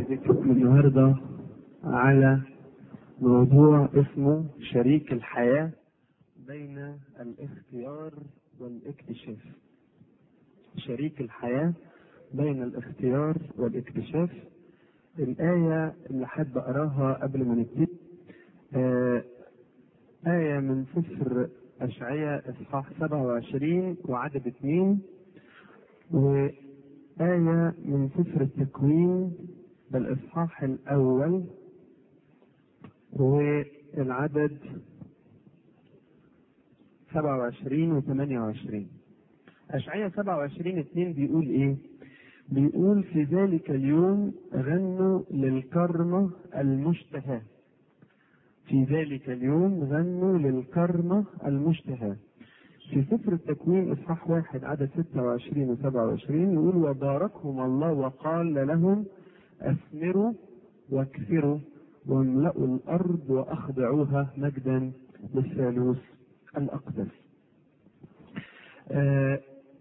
بنتكلم النهارده على موضوع اسمه شريك الحياة بين الاختيار والاكتشاف. شريك الحياة بين الاختيار والاكتشاف. الآية اللي حابب أقراها قبل ما نبتدي آه آية من سفر أشعياء إصحاح 27 وعدد اثنين وآية من سفر التكوين الإصحاح الأول والعدد 27 و 28 أشعياء 27 2 بيقول إيه؟ بيقول في ذلك اليوم غنوا للكرمة المشتهى في ذلك اليوم غنوا للكرمة المشتهى في سفر التكوين اصحاح واحد عدد 26 و 27 يقول وباركهم الله وقال لهم اثمروا واكثروا واملأوا الارض واخضعوها مجدا للثالوث الاقدس. آه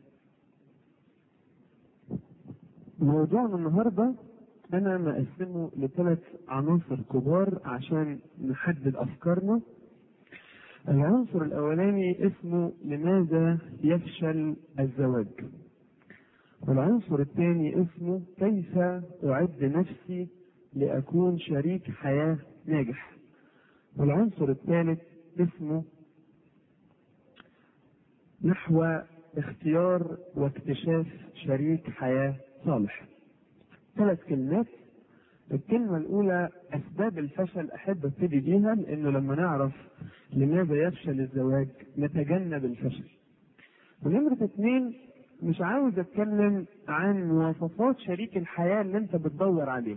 موضوعنا النهارده انا مقسمه لثلاث عناصر كبار عشان نحدد افكارنا العنصر الاولاني اسمه لماذا يفشل الزواج والعنصر الثاني اسمه كيف اعد نفسي لاكون شريك حياه ناجح والعنصر الثالث اسمه نحو اختيار واكتشاف شريك حياه صالح ثلاث كلمات الكلمة الأولى أسباب الفشل أحب أبتدي بيها لأنه لما نعرف لماذا يفشل الزواج نتجنب الفشل. ونمرة اثنين مش عاوز أتكلم عن مواصفات شريك الحياة اللي أنت بتدور عليه.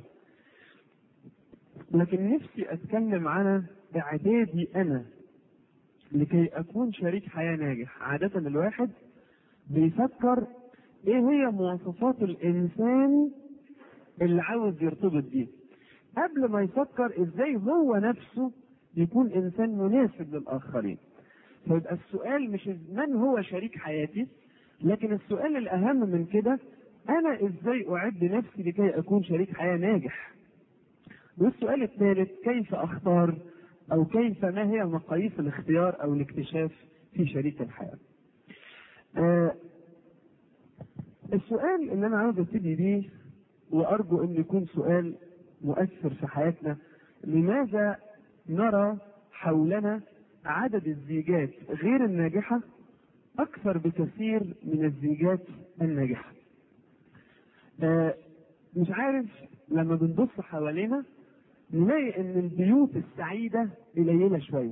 لكن نفسي أتكلم عن إعدادي أنا لكي أكون شريك حياة ناجح. عادة الواحد بيفكر إيه هي مواصفات الإنسان اللي عاوز يرتبط بيه قبل ما يفكر ازاي هو نفسه يكون انسان مناسب للاخرين فيبقى السؤال مش من هو شريك حياتي لكن السؤال الاهم من كده انا ازاي اعد نفسي لكي اكون شريك حياه ناجح والسؤال الثالث كيف اختار او كيف ما هي مقاييس الاختيار او الاكتشاف في شريك الحياه آه السؤال اللي انا عاوز ابتدي بيه وارجو ان يكون سؤال مؤثر في حياتنا لماذا نرى حولنا عدد الزيجات غير الناجحه اكثر بكثير من الزيجات الناجحه آه مش عارف لما بنبص حوالينا نلاقي ان البيوت السعيده قليله شويه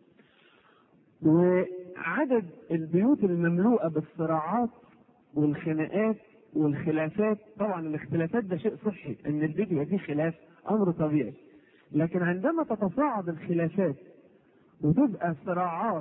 وعدد البيوت المملوءه بالصراعات والخناقات والخلافات طبعا الاختلافات ده شيء صحي ان البيت يبقى فيه خلاف امر طبيعي لكن عندما تتصاعد الخلافات وتبقى صراعات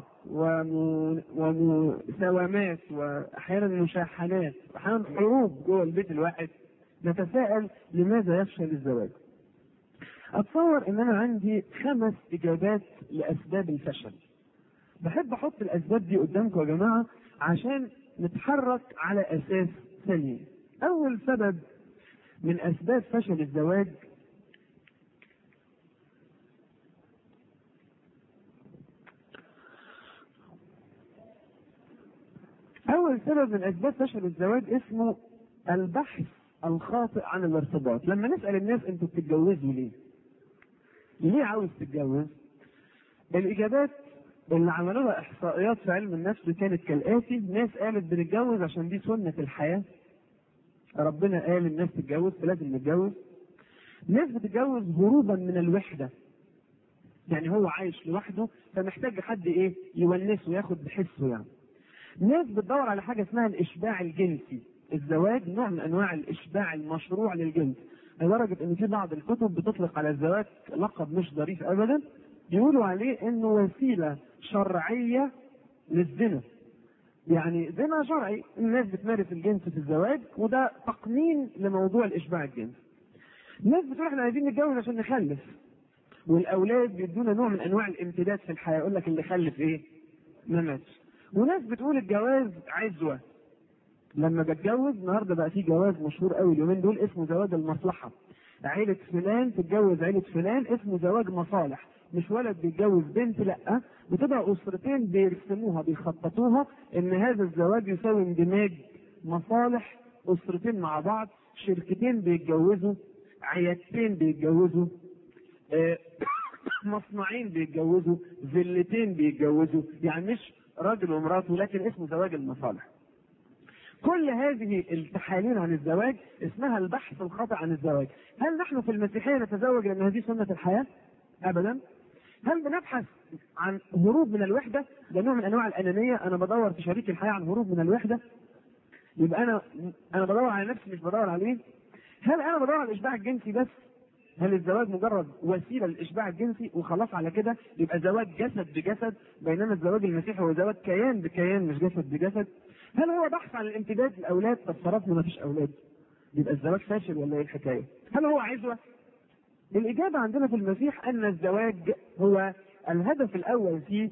ومساومات واحيانا مشاحنات واحيانا حروب جوه البيت الواحد نتساءل لماذا يفشل الزواج؟ اتصور ان انا عندي خمس اجابات لاسباب الفشل. بحب احط الاسباب دي قدامكم يا جماعه عشان نتحرك على اساس سليم. أول سبب من أسباب فشل الزواج أول سبب من أسباب فشل الزواج اسمه البحث الخاطئ عن الارتباط، لما نسأل الناس أنتوا بتتجوزوا ليه؟ ليه عاوز تتجوز؟ الإجابات اللي عملوها إحصائيات في علم النفس كانت كالآتي، ناس قالت بنتجوز عشان دي سنة الحياة، ربنا قال الناس تتجوز فلازم نتجوز ناس بتتجوز هروبا من الوحده يعني هو عايش لوحده فمحتاج حد ايه يونسه وياخد بحسه يعني ناس بتدور على حاجه اسمها الاشباع الجنسي الزواج نوع من انواع الاشباع المشروع للجنس لدرجه ان في بعض الكتب بتطلق على الزواج لقب مش ظريف ابدا يقولوا عليه انه وسيله شرعيه للزنا يعني زنا شرعي الناس بتمارس الجنس في الزواج وده تقنين لموضوع الاشباع الجنسي. ناس بتقول احنا عايزين نتجوز عشان نخلف والاولاد بيدونا نوع من انواع الامتداد في الحياه يقول لك اللي خلف ايه؟ ما ماتش. وناس بتقول الجواز عزوه لما بتجوز النهارده بقى في جواز مشهور قوي اليومين دول اسمه زواج المصلحه عيلة فلان تتجوز عيلة فلان اسمه زواج مصالح مش ولد بيتجوز بنت لا بتبقى اسرتين بيرسموها بيخططوها ان هذا الزواج يساوي اندماج مصالح اسرتين مع بعض شركتين بيتجوزوا عيادتين بيتجوزوا آه، مصنعين بيتجوزوا فيلتين بيتجوزوا يعني مش راجل ومراته لكن اسمه زواج المصالح كل هذه التحاليل عن الزواج اسمها البحث الخاطئ عن الزواج هل نحن في المسيحية نتزوج لأن هذه سنة الحياة أبدا هل بنبحث عن هروب من الوحدة ده نوع من أنواع الأنانية أنا بدور في شريك الحياة عن هروب من الوحدة يبقى أنا أنا بدور على نفسي مش بدور عليه هل أنا بدور على الإشباع الجنسي بس هل الزواج مجرد وسيله للاشباع الجنسي وخلاص على كده يبقى زواج جسد بجسد بينما الزواج المسيحي هو زواج كيان بكيان مش جسد بجسد هل هو بحث عن الامتداد للاولاد طب صرفنا ما فيش اولاد يبقى الزواج فاشل ولا ايه الحكايه؟ هل هو عزوه؟ الاجابه عندنا في المسيح ان الزواج هو الهدف الاول فيه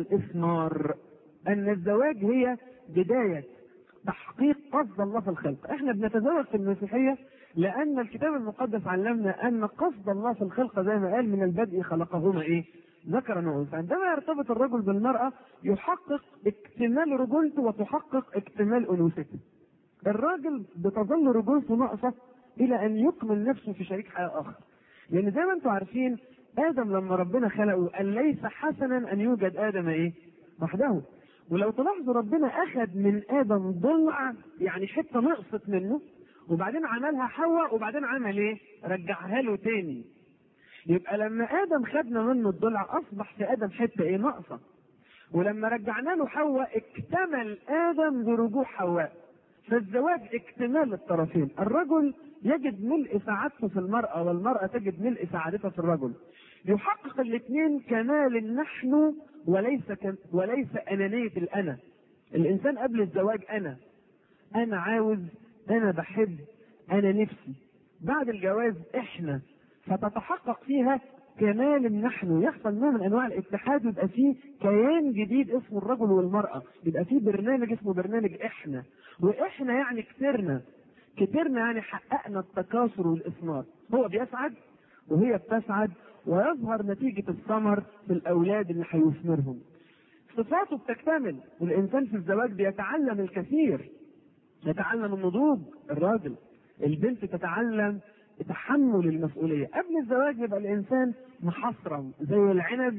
الاثمار ان الزواج هي بدايه تحقيق قصد الله في الخلق احنا بنتزوج في المسيحيه لان الكتاب المقدس علمنا ان قصد الله في الخلق زي ما قال من البدء خلقهما ايه ذكرا وانثى عندما يرتبط الرجل بالمراه يحقق اكتمال رجولته وتحقق اكتمال انوثته الراجل بتظل رجولته ناقصه الى ان يكمل نفسه في شريك حياه اخر لان زي ما انتم عارفين ادم لما ربنا خلقه قال ليس حسنا ان يوجد ادم ايه وحده ولو تلاحظوا ربنا اخذ من ادم ضلع يعني حته نقصت منه وبعدين عملها حواء وبعدين عمل ايه؟ رجعها له تاني. يبقى لما ادم خدنا منه الضلع اصبح في ادم حته ايه؟ ناقصه. ولما رجعنا له حواء اكتمل ادم برجوع حواء. فالزواج اكتمال الطرفين، الرجل يجد ملء سعادته في المرأة والمرأة تجد ملء سعادتها في الرجل. يحقق الاثنين كمال نحن وليس كم وليس أنانية الأنا. الإنسان قبل الزواج أنا. أنا عاوز انا بحب انا نفسي بعد الجواز احنا فتتحقق فيها كمال نحن يحصل نوع من انواع الاتحاد ويبقى فيه كيان جديد اسمه الرجل والمراه يبقى فيه برنامج اسمه برنامج احنا واحنا يعني كترنا كترنا يعني حققنا التكاثر والاثمار هو بيسعد وهي بتسعد ويظهر نتيجة الثمر في الأولاد اللي هيثمرهم. صفاته بتكتمل، الإنسان في الزواج بيتعلم الكثير، يتعلم النضوج الراجل البنت تتعلم تحمل المسؤولية قبل الزواج يبقى الإنسان محصرم زي العنب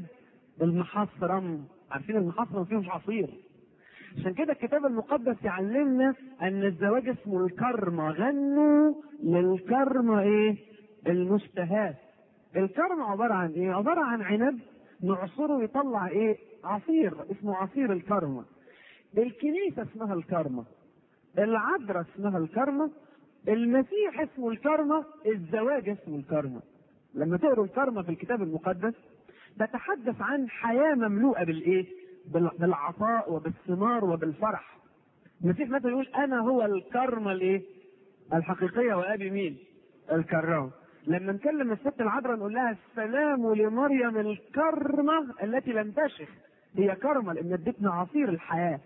المحصرم عارفين المحصرم فيه مش عصير عشان كده الكتاب المقدس يعلمنا ان الزواج اسمه الكرمة غنوا للكرمة ايه المشتهاة الكرمة عبارة عن ايه عبارة عن عنب نعصره يطلع ايه عصير اسمه عصير الكرمة الكنيسة اسمها الكرمة العذراء اسمها الكرمة المسيح اسمه الكرمة الزواج اسمه الكرمة لما تقروا الكرمة في الكتاب المقدس تتحدث عن حياة مملوءة بالايه بالعطاء وبالثمار وبالفرح المسيح مثلا يقول انا هو الكرمة الايه الحقيقية وابي مين الكرام لما نكلم الست العذراء نقول لها السلام لمريم الكرمة التي لم تشخ هي كرمة لان ادتنا عصير الحياة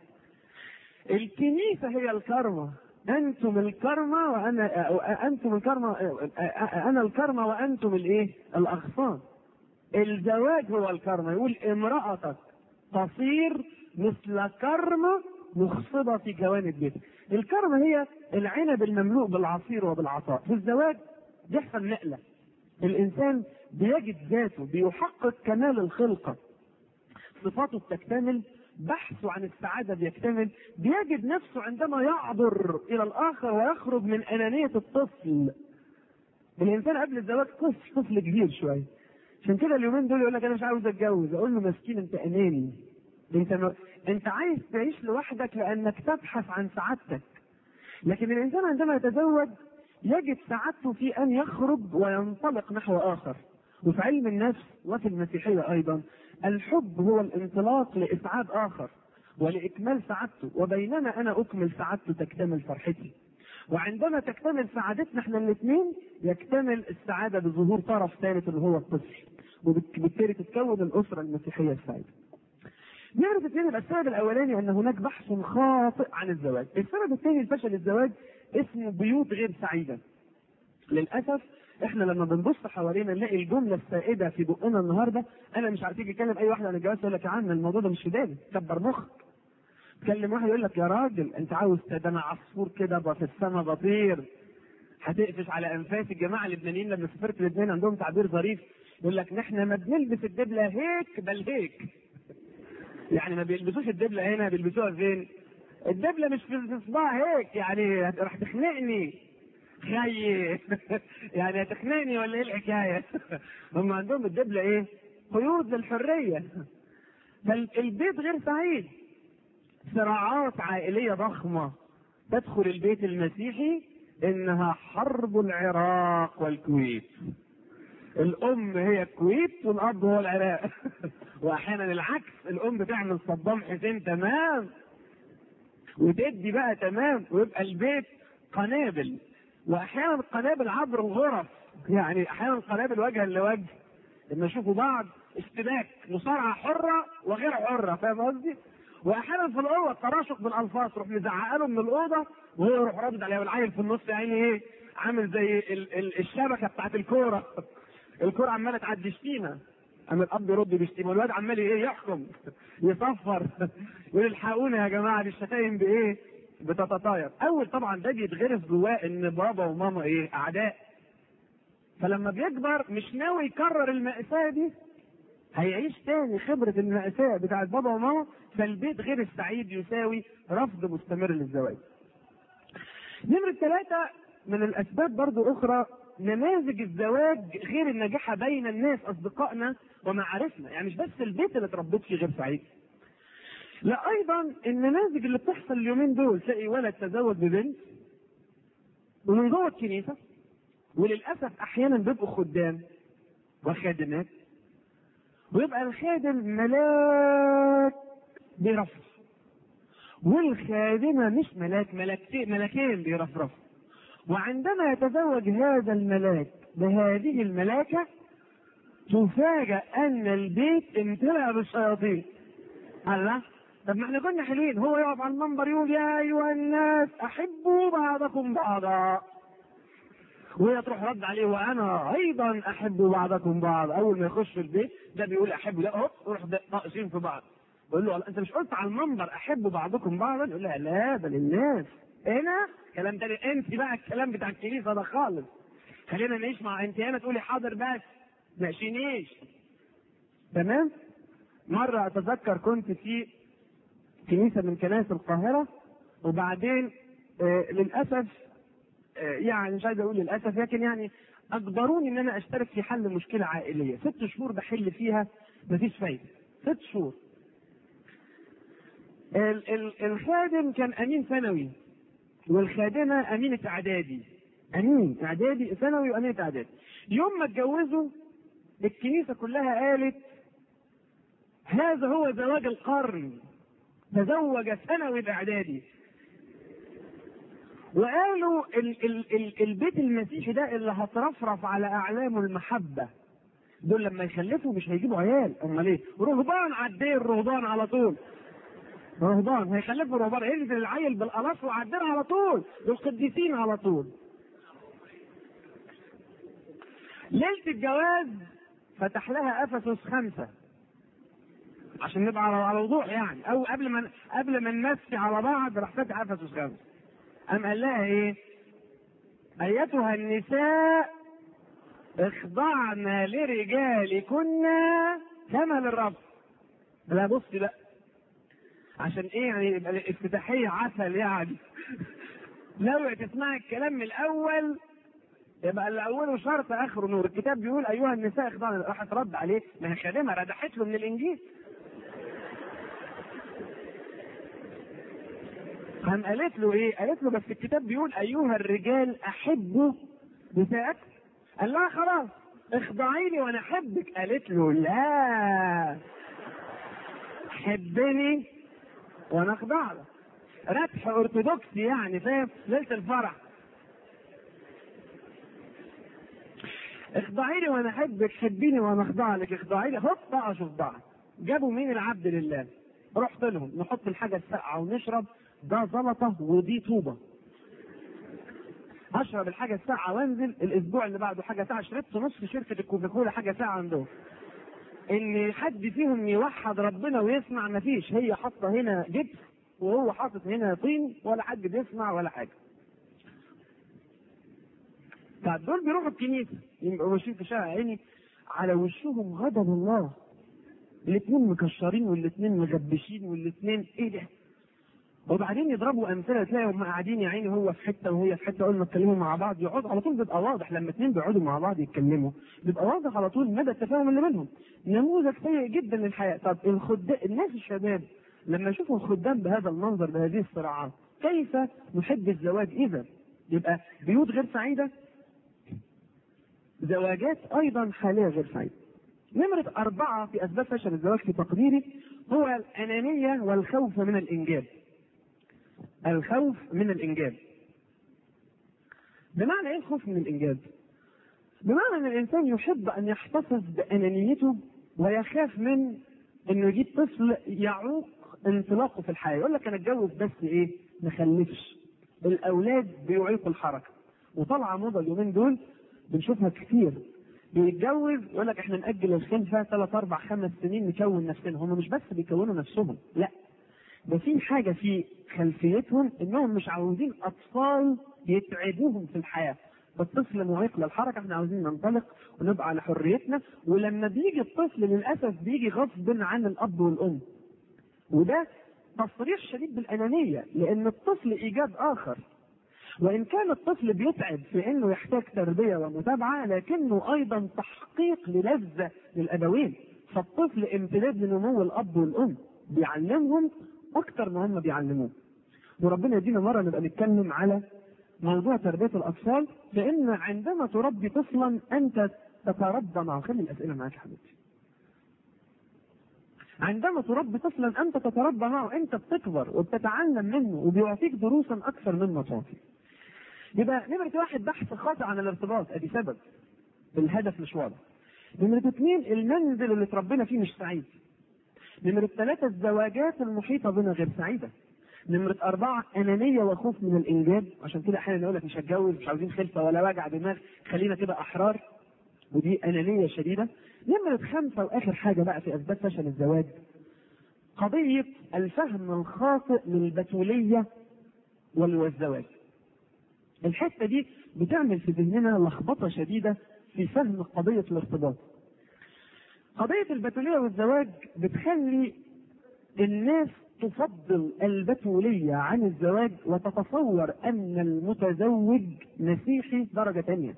الكنيسة هي الكرمة أنتم الكرمة وأنا أنتم الكرمة أنا الكرمة وأنتم الإيه؟ الأغصان. الزواج هو الكرمة يقول امرأتك تصير مثل كرمة مخصبة في جوانب بيتك. الكرمة هي العنب المملوء بالعصير وبالعطاء. في الزواج بيحصل نقلة. الإنسان بيجد ذاته بيحقق كمال الخلقة. صفاته بتكتمل بحثه عن السعادة بيكتمل بيجد نفسه عندما يعبر إلى الآخر ويخرج من أنانية الطفل الإنسان قبل الزواج طفل طفل كبير شوية عشان كده اليومين دول يقول لك أنا مش عاوز أتجوز أقول له مسكين أنت أناني أنت م... أنت عايز تعيش لوحدك لأنك تبحث عن سعادتك لكن الإنسان عندما يتزوج يجد سعادته في أن يخرج وينطلق نحو آخر وفي علم النفس وفي المسيحية أيضا الحب هو الانطلاق لإسعاد آخر ولإكمال سعادته وبينما أنا أكمل سعادته تكتمل فرحتي وعندما تكتمل سعادتنا احنا الاثنين يكتمل السعادة بظهور طرف ثالث اللي هو الطفل وبالتالي تتكون الأسرة المسيحية السعيدة نعرف اثنين يبقى السبب الأولاني أن هناك بحث خاطئ عن الزواج السبب الثاني لفشل الزواج اسمه بيوت غير سعيدة للأسف احنا لما بنبص حوالينا نلاقي الجمله السائده في بقنا النهارده انا مش عارف تيجي تكلم اي واحد عن الجواز يقول لك يا عم الموضوع ده مش في بالي كبر مخك تكلم واحد يقول لك يا راجل انت عاوز ده انا عصفور كده بقى في السما بطير هتقفش على انفاس الجماعه اللبنانيين لما سافرت لبنان عندهم تعبير ظريف يقول لك نحن ما بنلبس الدبله هيك بل هيك يعني ما بيلبسوش الدبله هنا بيلبسوها فين؟ الدبله مش في صباع هيك يعني راح تخنقني خي يعني هتخنقني ولا ايه الحكايه؟ هم عندهم الدبله ايه؟ قيود للحريه فالبيت غير سعيد صراعات عائليه ضخمه تدخل البيت المسيحي انها حرب العراق والكويت الام هي الكويت والاب هو العراق واحيانا العكس الام بتعمل صدام حسين تمام وتدي بقى تمام ويبقى البيت قنابل واحيانا قنابل عبر الغرف يعني احيانا قنابل وجها لوجه لما يشوفوا بعض اشتباك مصارعه حره وغير حره فاهم قصدي؟ واحيانا في الاوضه تراشق بالالفاظ تروح مزعقه له من الاوضه وهو يروح رادد عليها والعيل في النص يعني ايه عامل زي ال- ال- الشبكه بتاعت الكوره الكوره عماله تعدي شتيمه اما الاب يرد بشتيمه والواد عمال ايه يحكم يصفر يقول الحقونا يا جماعه دي الشتايم بايه؟ بتتطاير اول طبعا ده بيتغرس جواه ان بابا وماما ايه اعداء فلما بيكبر مش ناوي يكرر المأساة دي هيعيش تاني خبرة المأساة بتاعت بابا وماما فالبيت غير السعيد يساوي رفض مستمر للزواج. نمرة ثلاثة من الأسباب برضو أخرى نماذج الزواج غير الناجحة بين الناس أصدقائنا ومعارفنا، يعني مش بس البيت اللي اتربيت فيه غير سعيد. لا أيضا النماذج اللي بتحصل اليومين دول تلاقي ولد تزوج ببنت ومن جوه الكنيسة وللأسف أحيانا بيبقوا خدام وخادمات ويبقى الخادم ملاك بيرفرف والخادمة مش ملاك ملاكتين ملاكين بيرفرفوا وعندما يتزوج هذا الملاك بهذه الملاكة تفاجأ أن البيت امتلأ بالشياطين الله طب ما احنا كنا حلوين هو يقف على المنبر يقول يا أيها الناس أحبوا بعضكم بعضا وهي تروح رد عليه وانا ايضا احب بعضكم بعض اول ما يخش البيت ده بيقول احب لا هوب يروح ناقصين في بعض يقول له انت مش قلت على المنبر احب بعضكم بعضا يقول لها لا ده للناس هنا كلام تاني انت بقى الكلام بتاع الكنيسه ده خالص خلينا نعيش مع انت هنا تقولي حاضر بس ناقشينيش تمام مره اتذكر كنت في كنيسه من كنائس القاهره وبعدين آه للاسف يعني مش عايز اقول للاسف لكن يعني اجبروني ان انا اشترك في حل مشكله عائليه ست شهور بحل فيها مفيش فايده ست شهور ال- ال- الخادم كان امين ثانوي والخادمه امينه اعدادي امين اعدادي ثانوي وامينه اعدادي يوم ما اتجوزوا الكنيسه كلها قالت هذا هو زواج القرن تزوج ثانوي باعدادي وقالوا ال ال ال البيت المسيحي ده اللي هترفرف على اعلامه المحبه دول لما يخلفوا مش هيجيبوا عيال امال ايه؟ رهبان عديه الرهبان على طول رهبان هيخلفوا رهبان ينزل العيل بالقلاص وعدنا على طول دول قديسين على طول ليله الجواز فتح لها افسس خمسه عشان نبقى على على وضوح يعني او قبل ما قبل ما نمسي على بعض راح فاتح افسس خمسه قام قال لها ايه؟ ايتها النساء اخضعن لرجالكن كما للرب. لا بصي بقى عشان ايه يعني يبقى الافتتاحيه عسل يعني لو تسمعي الكلام من الاول يبقى اللي اوله شرط اخره نور الكتاب بيقول ايها النساء اخضعن راحت رد عليه ما هي خادمه ردحت له من الانجيل قام قالت له ايه؟ قالت له بس الكتاب بيقول ايها الرجال احبوا نساءكم. قال لها خلاص اخضعيني وانا احبك. قالت له لا حبني وانا اخضع لك. ردح ارثوذكسي يعني فاهم؟ ليله الفرح. اخضعيني وانا احبك، حبيني وانا اخضع لك، اخضعيني هوب بقى شوف بعض. جابوا مين العبد لله؟ رحت لهم نحط الحاجه الساقعه ونشرب ده زلطه ودي طوبه اشرب الحاجه ساعه وانزل الاسبوع اللي بعده حاجه ساعه شربت نصف شركه الكوكاكولا حاجه ساعه عندهم ان حد فيهم يوحد ربنا ويسمع مفيش هي حاطه هنا جبس وهو حاطط هنا طين ولا حد بيسمع ولا حاجه طب دول بيروحوا الكنيسه يبقوا ماشيين في شارع عيني على وشهم غضب الله الاثنين مكشرين والاثنين مغبشين والاثنين ايه ده وبعدين يضربوا امثله تلاقي هم قاعدين يا عيني هو في حته وهي في حته اول ما يتكلموا مع بعض يقعدوا على طول بيبقى واضح لما اثنين بيقعدوا مع بعض يتكلموا بيبقى واضح على طول مدى التفاهم اللي بينهم نموذج سيء جدا للحياه طب الخدام الناس الشباب لما يشوفوا الخدام بهذا المنظر بهذه الصراعات كيف نحب الزواج اذا يبقى بيوت غير سعيده زواجات ايضا حاليه غير سعيده نمرة أربعة في أسباب فشل الزواج في تقديري هو الأنانية والخوف من الإنجاب. الخوف من الإنجاب. بمعنى إيه الخوف من الإنجاب؟ بمعنى أن الإنسان يحب أن يحتفظ بأنانيته ويخاف من إنه يجيب طفل يعوق انطلاقه في الحياة، يقول لك أنا أتجوز بس إيه؟ ما خلفش. الأولاد بيعيقوا الحركة. وطالعة موضة اليومين دول بنشوفها كتير بيتجوز يقول لك احنا نأجل الخلفة ثلاث أربع خمس سنين نكون نفسنا هم مش بس بيكونوا نفسهم لا ده في حاجة في خلفيتهم انهم مش عاوزين أطفال يتعبوهم في الحياة فالطفل معيق للحركة احنا عاوزين ننطلق ونبقى على حريتنا ولما بيجي الطفل للأسف بيجي غصب عن الأب والأم وده تصريح شديد بالأنانية لأن الطفل إيجاد آخر وإن كان الطفل بيتعب في إنه يحتاج تربية ومتابعة لكنه أيضا تحقيق للذة للأبوين فالطفل امتداد لنمو الأب والأم بيعلمهم أكتر ما هم بيعلموه وربنا يدينا مرة نبقى نتكلم على موضوع تربية الأطفال لأن عندما تربي طفلا أنت تتربى معه خلي الأسئلة معاك يا حبيبتي عندما تربي طفلا أنت تتربى معه أنت بتكبر وبتتعلم منه وبيعطيك دروسا أكثر مما تعطي يبقى نمرة واحد بحث خاطئ عن الارتباط ادي سبب الهدف مش واضح نمرة اثنين المنزل اللي اتربينا فيه مش سعيد نمرة ثلاثة الزواجات المحيطة بنا غير سعيدة نمرة أربعة أنانية وخوف من الإنجاب عشان كده أحيانا يقول لك مش هتجوز مش عاوزين خلفة ولا وجع دماغ خلينا كده أحرار ودي أنانية شديدة نمرة خمسة وآخر حاجة بقى في أسباب فشل الزواج قضية الفهم الخاطئ للبتولية والزواج الحته دي بتعمل في ذهننا لخبطه شديده في فهم قضيه الارتباط. قضيه البتوليه والزواج بتخلي الناس تفضل البتوليه عن الزواج وتتصور ان المتزوج مسيحي درجه ثانيه.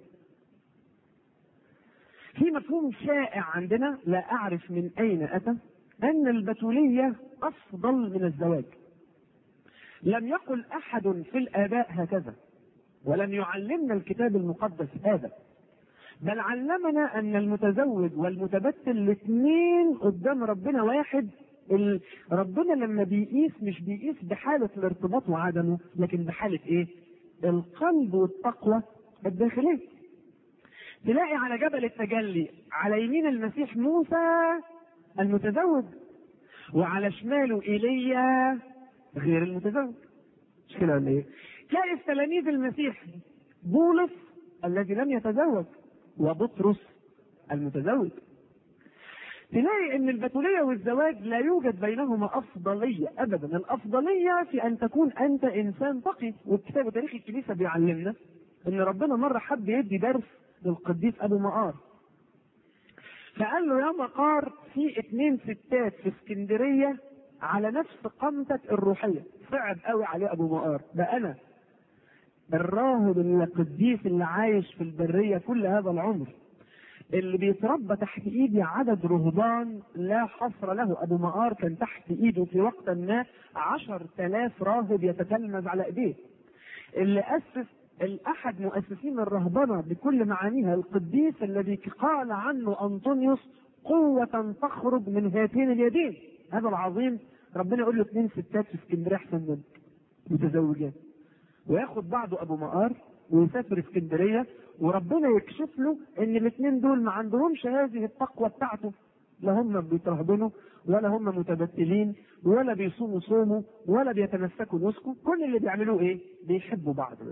في مفهوم شائع عندنا لا اعرف من اين اتى ان البتوليه افضل من الزواج. لم يقل احد في الاباء هكذا. ولم يعلمنا الكتاب المقدس هذا بل علمنا ان المتزوج والمتبتل الاثنين قدام ربنا واحد ربنا لما بيقيس مش بيقيس بحالة الارتباط وعدمه لكن بحالة ايه القلب والتقوى الداخلية تلاقي على جبل التجلي على يمين المسيح موسى المتزوج وعلى شماله ايليا غير المتزوج مش كده ولا ايه؟ تلاقي تلاميذ المسيح بولس الذي لم يتزوج وبطرس المتزوج تلاقي ان البتوليه والزواج لا يوجد بينهما افضليه ابدا الافضليه في ان تكون انت انسان تقي والكتاب وتاريخ الكنيسه بيعلمنا ان ربنا مره حب يدي درس للقديس ابو مقار فقال له يا مقار في اتنين ستات في اسكندريه على نفس قامتك الروحيه صعب قوي عليه ابو مقار ده انا الراهب القديس اللي عايش في البريه كل هذا العمر اللي بيتربى تحت ايدي عدد رهبان لا حصر له ابو مقار كان تحت ايده في وقت ما عشر تلاف راهب يتتلمذ على ايديه اللي اسس الاحد مؤسسين الرهبنه بكل معانيها القديس الذي قال عنه انطونيوس قوة تخرج من هاتين اليدين هذا العظيم ربنا يقول له اثنين ستات في اسكندريه احسن منك متزوجات وياخد بعضه ابو مقار ويسافر اسكندريه وربنا يكشف له ان الاثنين دول ما عندهمش هذه التقوى بتاعته لا هم بيترهبنوا ولا هم متبتلين ولا بيصوموا صوموا ولا بيتمسكوا نسكوا كل اللي بيعملوه ايه؟ بيحبوا بعض بس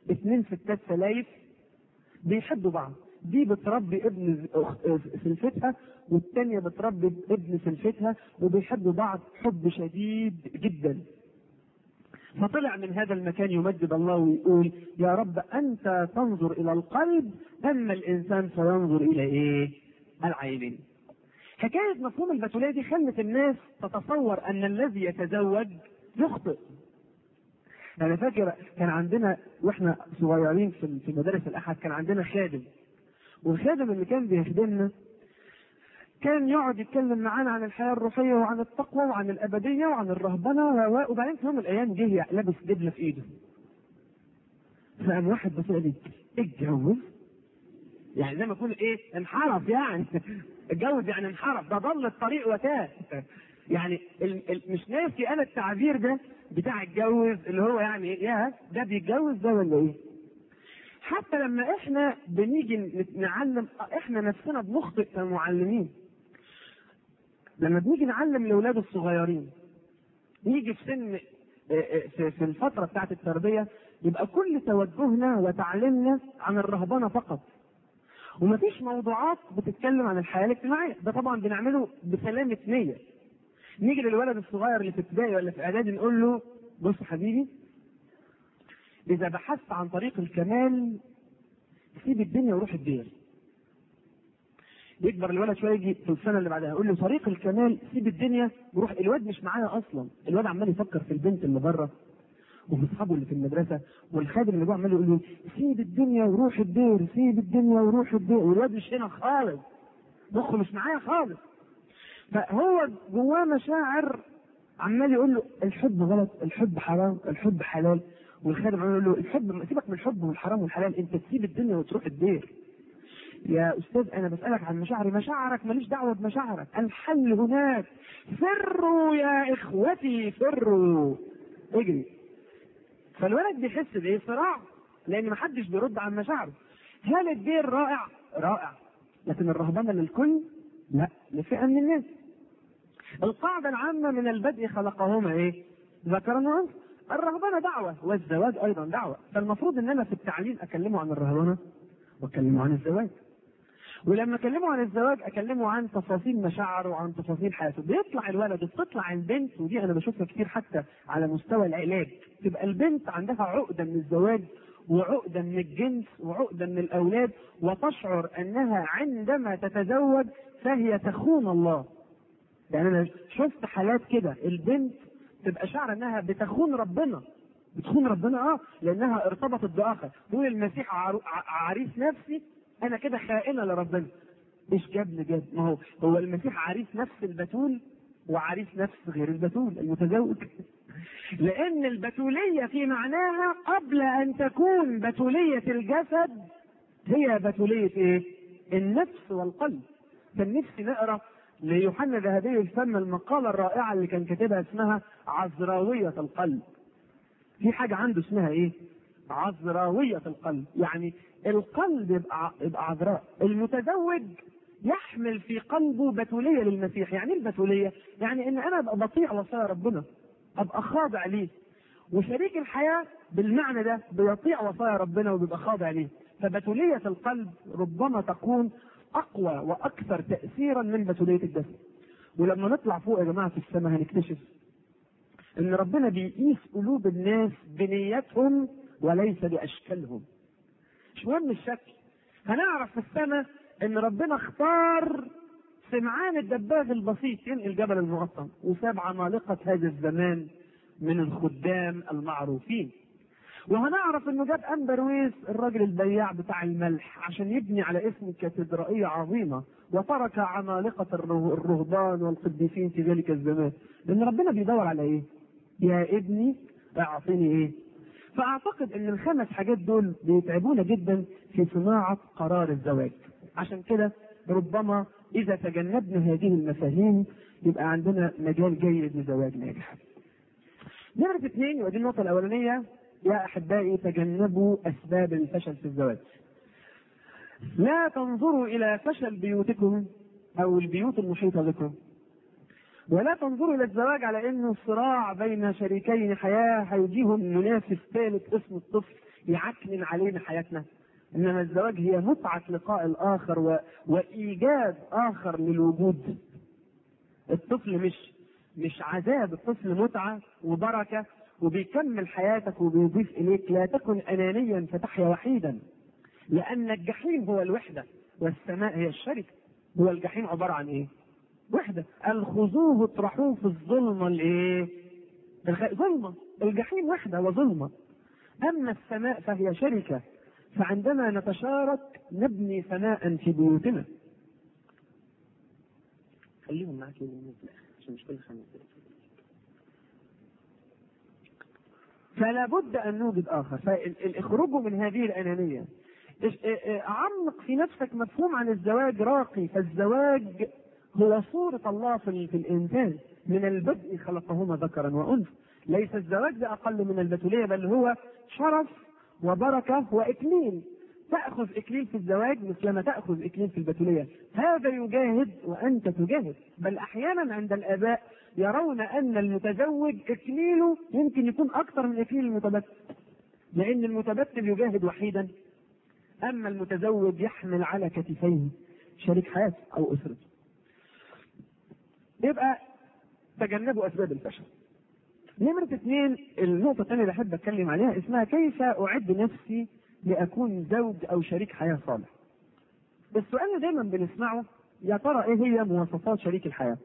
اتنين ستات سلايف بيحبوا بعض دي بتربي ابن أخ- سلفتها والتانية بتربي ابن سلفتها وبيحبوا بعض حب شديد جدا فطلع من هذا المكان يمجد الله ويقول يا رب انت تنظر الى القلب اما الانسان فينظر الى ايه؟ العينين. حكايه مفهوم البتوليه دي خلت الناس تتصور ان الذي يتزوج يخطئ. انا فاكر كان عندنا واحنا صغيرين في في مدارس الاحد كان عندنا خادم والخادم اللي كان بيخدمنا كان يقعد يتكلم معانا عن الحياه الروحيه وعن التقوى وعن الابديه وعن الرهبنه و- وبعدين في يوم من الايام جه لابس دبله في ايده. فقام واحد بص لي اتجوز يعني زي ما يكون ايه انحرف يعني اتجوز يعني انحرف ده ضل الطريق وتاه يعني ال ال مش ناسي انا التعبير ده بتاع اتجوز اللي هو يعني يا ده بيتجوز ده ولا ايه؟ حتى لما احنا بنيجي نعلم احنا نفسنا بنخطئ كمعلمين لما بنيجي نعلم الاولاد الصغيرين يجي في سن في في الفتره بتاعت التربيه يبقى كل توجهنا وتعليمنا عن الرهبنه فقط ومفيش موضوعات بتتكلم عن الحياه الاجتماعيه ده طبعا بنعمله بسلامه نيه نيجي للولد الصغير اللي في ابتدائي ولا في اعدادي نقول له بص حبيبي اذا بحثت عن طريق الكمال سيب الدنيا وروح الدير يكبر الولد شويه يجي في السنه اللي بعدها يقول له طريق الكمال سيب الدنيا وروح الواد مش معايا اصلا الواد عمال يفكر في البنت اللي بره وفي اصحابه اللي في المدرسه والخادم اللي جوه عمال يقول له سيب الدنيا وروح الدير سيب الدنيا وروح الدير والواد مش هنا خالص مخه مش معايا خالص فهو جواه مشاعر عمال يقول له الحب غلط الحب حرام الحب حلال والخادم عمال يقول له الحب سيبك من الحب والحرام والحلال انت تسيب الدنيا وتروح الدير يا استاذ انا بسالك عن مشاعري مشاعرك ماليش دعوه بمشاعرك الحل هناك فروا يا اخوتي فروا اجري فالولد بيحس بايه صراع لان محدش بيرد عن مشاعره هل الدير رائع رائع لكن الرهبنه للكل لا لفئه من الناس القاعده العامه من البدء خلقهما ايه ذكرا وانثى الرهبنه دعوه والزواج ايضا دعوه فالمفروض ان انا في التعليم اكلمه عن الرهبنه واكلمه عن الزواج ولما اكلمه عن الزواج اكلمه عن تفاصيل مشاعره وعن تفاصيل حياته بيطلع الولد وبتطلع البنت ودي انا بشوفها كتير حتى على مستوى العلاج تبقى البنت عندها عقده من الزواج وعقده من الجنس وعقده من الاولاد وتشعر انها عندما تتزوج فهي تخون الله يعني انا شفت حالات كده البنت تبقى شعر انها بتخون ربنا بتخون ربنا اه لانها ارتبطت باخر تقول المسيح عرو- ع- عريس نفسي انا كده خائنه لربنا ايش جابني جاب ما هو هو المسيح عريس نفس البتول وعريس نفس غير البتول المتزوج لان البتوليه في معناها قبل ان تكون بتوليه الجسد هي بتوليه ايه النفس والقلب كان نفسي نقرا ليوحنا ذهبي الفم المقاله الرائعه اللي كان كاتبها اسمها عذراويه القلب في حاجه عنده اسمها ايه عذراويه القلب يعني القلب يبقى يبقى عذراء المتزوج يحمل في قلبه بتوليه للمسيح يعني ايه البتوليه يعني ان انا ابقى بطيع وصايا ربنا ابقى خاضع ليه وشريك الحياه بالمعنى ده بيطيع وصايا ربنا وبيبقى خاضع ليه فبتوليه القلب ربما تكون اقوى واكثر تاثيرا من بتوليه الجسد ولما نطلع فوق يا جماعه في السماء هنكتشف ان ربنا بيقيس قلوب الناس بنيتهم وليس باشكالهم مش مهم الشكل هنعرف في السماء ان ربنا اختار سمعان الدباغ البسيط ينقل جبل المقطم وساب عمالقه هذا الزمان من الخدام المعروفين وهنعرف انه جاب امبرويس الراجل البياع بتاع الملح عشان يبني على اسم كاتدرائيه عظيمه وترك عمالقه الره- الرهبان والقديسين في ذلك الزمان لان ربنا بيدور على ايه؟ يا ابني اعطني ايه؟ فاعتقد ان الخمس حاجات دول بيتعبونا جدا في صناعه قرار الزواج عشان كده ربما اذا تجنبنا هذه المفاهيم يبقى عندنا مجال جيد لزواج ناجح. نمرة اثنين ودي النقطة الأولانية يا أحبائي تجنبوا أسباب الفشل في الزواج. لا تنظروا إلى فشل بيوتكم أو البيوت المحيطة بكم. ولا تنظروا إلى الزواج على إنه صراع بين شريكين حياة هيجيهم منافس ثالث اسمه الطفل يعكنن علينا حياتنا انما الزواج هي متعه لقاء الاخر و... وايجاد اخر للوجود الطفل مش مش عذاب الطفل متعه وبركه وبيكمل حياتك وبيضيف اليك لا تكن انانيا فتحيا وحيدا لان الجحيم هو الوحده والسماء هي الشركه هو الجحيم عباره عن ايه؟ وحده الخذوه اطرحوه في الظلمه الايه؟ الخ... ظلمه الجحيم وحده وظلمه اما السماء فهي شركه فعندما نتشارك نبني سماء في بيوتنا خليهم معاك عشان مش كل خمس فلا بد ان نوجد اخر فالخروج من هذه الانانيه عمق في نفسك مفهوم عن الزواج راقي فالزواج هو صورة الله في, في الإنسان من البدء خلقهما ذكرا وأنثى ليس الزواج بأقل من البتولية بل هو شرف وبركة وإكليل تأخذ إكليل في الزواج مثلما تأخذ إكليل في البتولية هذا يجاهد وأنت تجاهد بل أحيانا عند الآباء يرون أن المتزوج إكليله يمكن يكون أكثر من إكليل المتبتل لأن المتبتل يجاهد وحيدا أما المتزوج يحمل على كتفيه شريك حياته أو أسرته يبقى تجنبوا أسباب الفشل نمرة اثنين النقطة الثانية اللي أحب أتكلم عليها اسمها كيف أعد نفسي لأكون زوج أو شريك حياة صالح. السؤال اللي دايما بنسمعه يا ترى إيه هي مواصفات شريك الحياة؟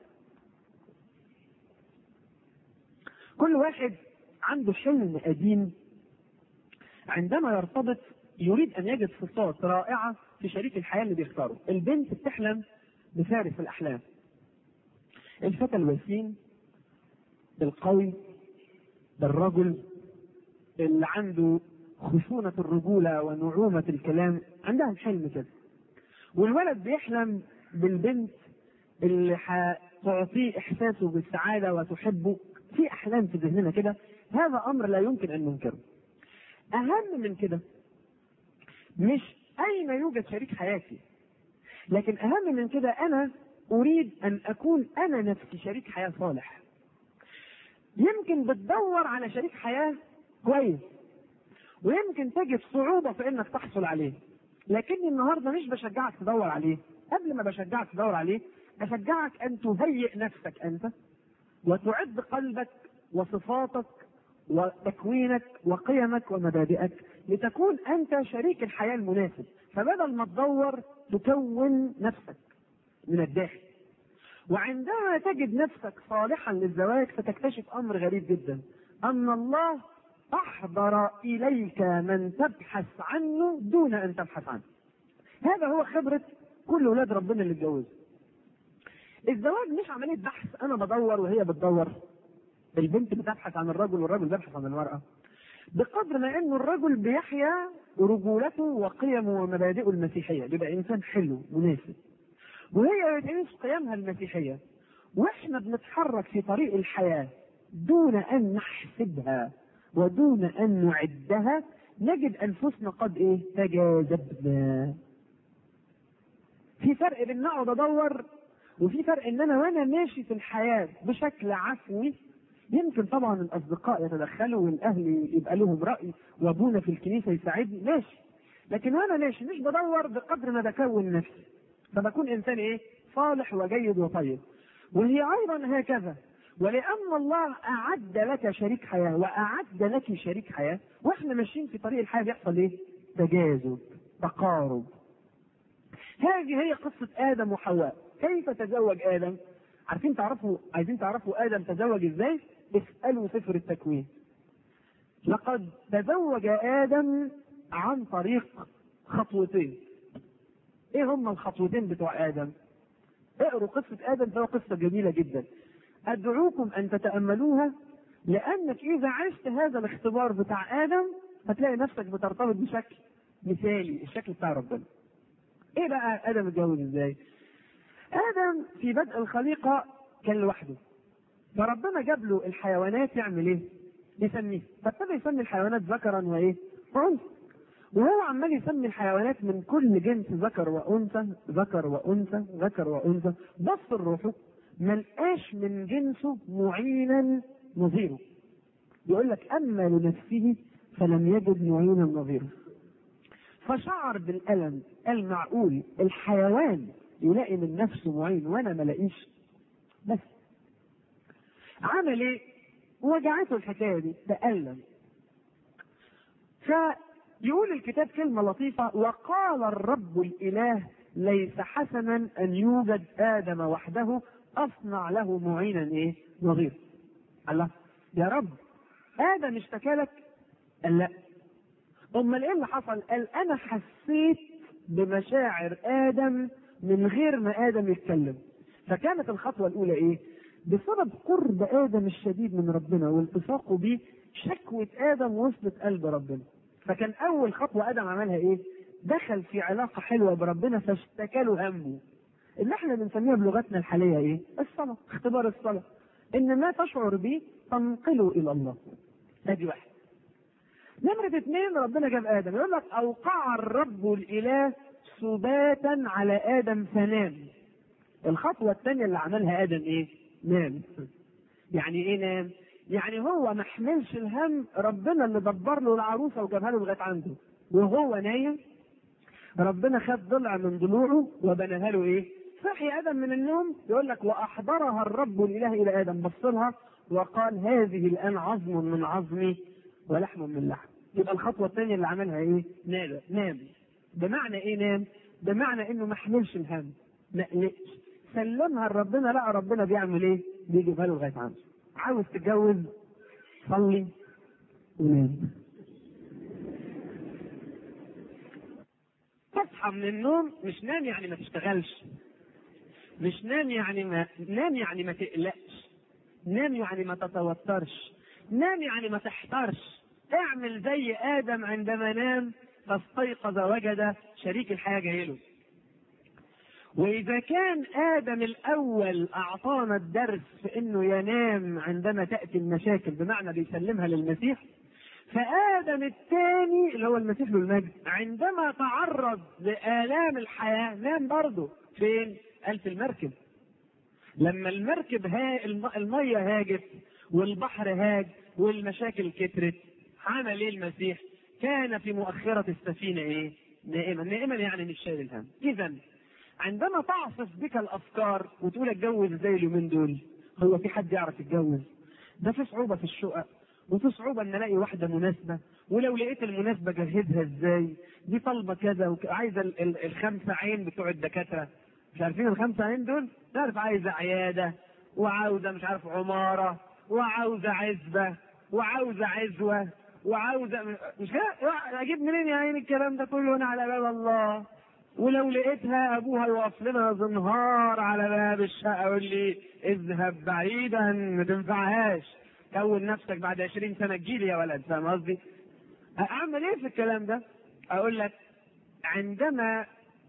كل واحد عنده حلم قديم عندما يرتبط يريد أن يجد صفات رائعة في شريك الحياة اللي بيختاره. البنت بتحلم بفارس الأحلام. الفتى الوسيم القوي بالرجل اللي عنده خشونة الرجولة ونعومة الكلام عندها الحلم كده والولد بيحلم بالبنت اللي هتعطيه إحساسه بالسعادة وتحبه في أحلام في ذهننا كده هذا أمر لا يمكن أن ننكره أهم من كده مش أين يوجد شريك حياتي لكن أهم من كده أنا أريد أن أكون أنا نفسي شريك حياة صالح يمكن بتدور على شريك حياة كويس ويمكن تجد صعوبة في انك تحصل عليه لكني النهارده مش بشجعك تدور عليه قبل ما بشجعك تدور عليه اشجعك ان تهيئ نفسك انت وتعد قلبك وصفاتك وتكوينك وقيمك ومبادئك لتكون انت شريك الحياه المناسب فبدل ما تدور تكون نفسك من الداخل وعندما تجد نفسك صالحا للزواج فتكتشف امر غريب جدا ان الله احضر اليك من تبحث عنه دون ان تبحث عنه هذا هو خبره كل ولاد ربنا اللي اتجوزوا الزواج مش عمليه بحث انا بدور وهي بتدور البنت بتبحث عن الرجل والرجل بيبحث عن المراه بقدر ما انه الرجل بيحيا رجولته وقيمه ومبادئه المسيحيه بيبقى انسان حلو مناسب وهي بتعيش قيمها المسيحيه واحنا بنتحرك في طريق الحياه دون ان نحسبها ودون ان نعدها نجد انفسنا قد ايه تجاذبنا في فرق بين اقعد ادور وفي فرق ان انا وانا ماشي في الحياه بشكل عفوي يمكن طبعا الاصدقاء يتدخلوا والاهل يبقى لهم راي وابونا في الكنيسه يساعدني ماشي لكن وانا ماشي مش بدور بقدر ما بكون نفسي فبكون انسان ايه صالح وجيد وطيب وهي ايضا هكذا ولان الله اعد لك شريك حياه واعد لك شريك حياه واحنا ماشيين في طريق الحياه بيحصل ايه تجاذب تقارب هذه هي قصه ادم وحواء كيف تزوج ادم عارفين تعرفوا عايزين تعرفوا ادم تزوج ازاي اسالوا سفر التكوين لقد تزوج ادم عن طريق خطوتين ايه هم الخطوتين بتوع ادم اقروا قصه ادم فهو قصه جميله جدا ادعوكم ان تتاملوها لانك اذا عشت هذا الاختبار بتاع ادم هتلاقي نفسك بترتبط بشكل مثالي الشكل بتاع ربنا ايه بقى ادم اتجوز ازاي ادم في بدء الخليقه كان لوحده فربنا جاب له الحيوانات يعمل ايه يسميه فابتدى يسمي الحيوانات ذكرا وايه وانثى وهو عمال يسمي الحيوانات من كل جنس ذكر وانثى ذكر وانثى ذكر وانثى بص الروح ما لقاش من جنسه معينا نظيره يقول لك اما لنفسه فلم يجد معينا نظيره فشعر بالألم قال معقول الحيوان يلاقي من نفسه معين وانا ما لاقيش بس عمل ايه؟ وجعته الحكايه دي تألم فيقول الكتاب كلمة لطيفة وقال الرب الإله ليس حسنا أن يوجد آدم وحده أصنع له معينا إيه؟ نظير الله يا رب آدم اشتكى لك؟ قال لا أمال إيه اللي حصل؟ قال أنا حسيت بمشاعر آدم من غير ما آدم يتكلم فكانت الخطوة الأولى إيه؟ بسبب قرب آدم الشديد من ربنا والتصاقه بيه شكوة آدم وصلت قلب ربنا فكان أول خطوة آدم عملها إيه؟ دخل في علاقة حلوة بربنا فاشتكى له همه اللي احنا بنسميها بلغتنا الحالية إيه؟ الصلاة اختبار الصلاة إن ما تشعر به تنقله إلى الله ادي واحد نمرة اثنين ربنا جاب آدم يقول لك أوقع الرب الإله سباتا على آدم فنام الخطوة الثانية اللي عملها آدم إيه؟ نام يعني إيه نام؟ يعني هو ما حملش الهم ربنا اللي دبر له العروسة وجابها له لغاية عنده وهو نايم ربنا خد ضلع من ضلوعه وبناها له إيه؟ صحي آدم من النوم يقول لك وأحضرها الرب الإله إلى آدم بص لها وقال هذه الآن عظم من عظمي ولحم من لحم يبقى الخطوة الثانية اللي عملها إيه؟ نام نام بمعنى إيه نام؟ بمعنى إنه ما حملش الهم ما قلقش سلمها لربنا لقى ربنا بيعمل إيه؟ بيجيبها له لغاية عنده عاوز تتجوز صلي ونام تصحى من النوم مش نام يعني ما تشتغلش مش نام يعني ما نام يعني ما تقلقش نام يعني ما تتوترش نام يعني ما تحترش اعمل زي ادم عندما نام فاستيقظ وجد شريك الحياه جاي له واذا كان ادم الاول اعطانا الدرس في انه ينام عندما تاتي المشاكل بمعنى بيسلمها للمسيح فادم الثاني اللي هو المسيح له المجد عندما تعرض لالام الحياه نام برضه فين؟ قال في المركب لما المركب ها الميه هاجت والبحر هاج والمشاكل كترت عمل ايه المسيح؟ كان في مؤخرة السفينة ايه؟ نائما، نائما يعني مش شايل الهم. إذا عندما تعصف بك الأفكار وتقول اتجوز زي اليومين دول، هو في حد يعرف يتجوز؟ ده في صعوبة في الشقق، وفي صعوبة ان الاقي واحدة مناسبة، ولو لقيت المناسبة جهزها ازاي؟ دي طالبة كذا وعايزة الخمسة عين بتوع الدكاترة. مش عارفين الخمسة عين دول؟ تعرف عايزة عيادة وعاوزة مش عارف عمارة وعاوزة عزبة وعاوزة عزوة وعاوزة مش كده اجيب منين يا عيني الكلام ده كله هنا على باب الله ولو لقيتها ابوها يوقف لنا زنهار على باب الشقه يقول لي اذهب بعيدا ما تنفعهاش كون نفسك بعد 20 سنه تجيلي يا ولد فاهم قصدي؟ اعمل ايه في الكلام ده؟ اقول لك عندما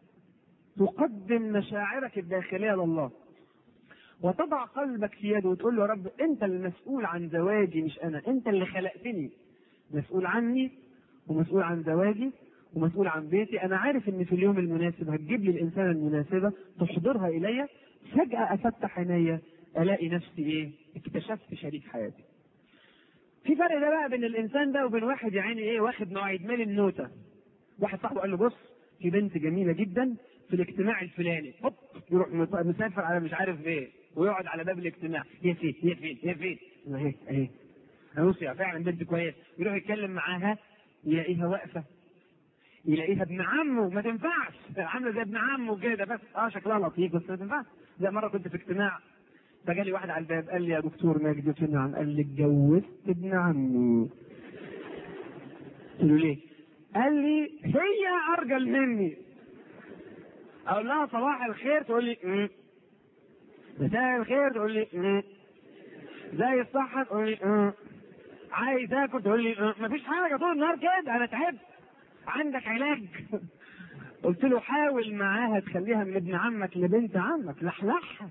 تقدم مشاعرك الداخليه لله وتضع قلبك في يده وتقول له يا رب انت المسؤول عن زواجي مش انا انت اللي خلقتني مسؤول عني ومسؤول عن زواجي ومسؤول عن بيتي انا عارف ان في اليوم المناسب هتجيب لي الانسانه المناسبه تحضرها الي فجاه افتح عينيا الاقي نفسي ايه اكتشفت شريك حياتي في فرق ده بقى بين الانسان ده وبين واحد يا عيني ايه واخد مواعيد مال النوته واحد صاحبه قال له بص في بنت جميله جدا في الاجتماع الفلاني هوب يروح مسافر على مش عارف ايه ويقعد على باب الاجتماع هي فين هي فين هي فين اهي اهي روسيا فعلا بنت كويس يروح يتكلم معاها يلاقيها واقفه يلاقيها ابن عمه ما تنفعش عامله زي ابن عمه كده بس اه شكلها لطيف بس ما تنفعش زي مره كنت في اجتماع فجالي واحد على الباب قال لي يا دكتور مجدي قلت له نعم قال لي اتجوزت ابن عمي قلت له ليه؟ قال لي هي ارجل مني اقول لها صباح الخير تقول لي مم. مساء الخير تقول لي مم. زي الصحة تقول لي مم. عايز اكل تقول لي مفيش حاجة طول النهار كده انا تعبت عندك علاج قلت له حاول معاها تخليها من ابن عمك لبنت عمك لحلحها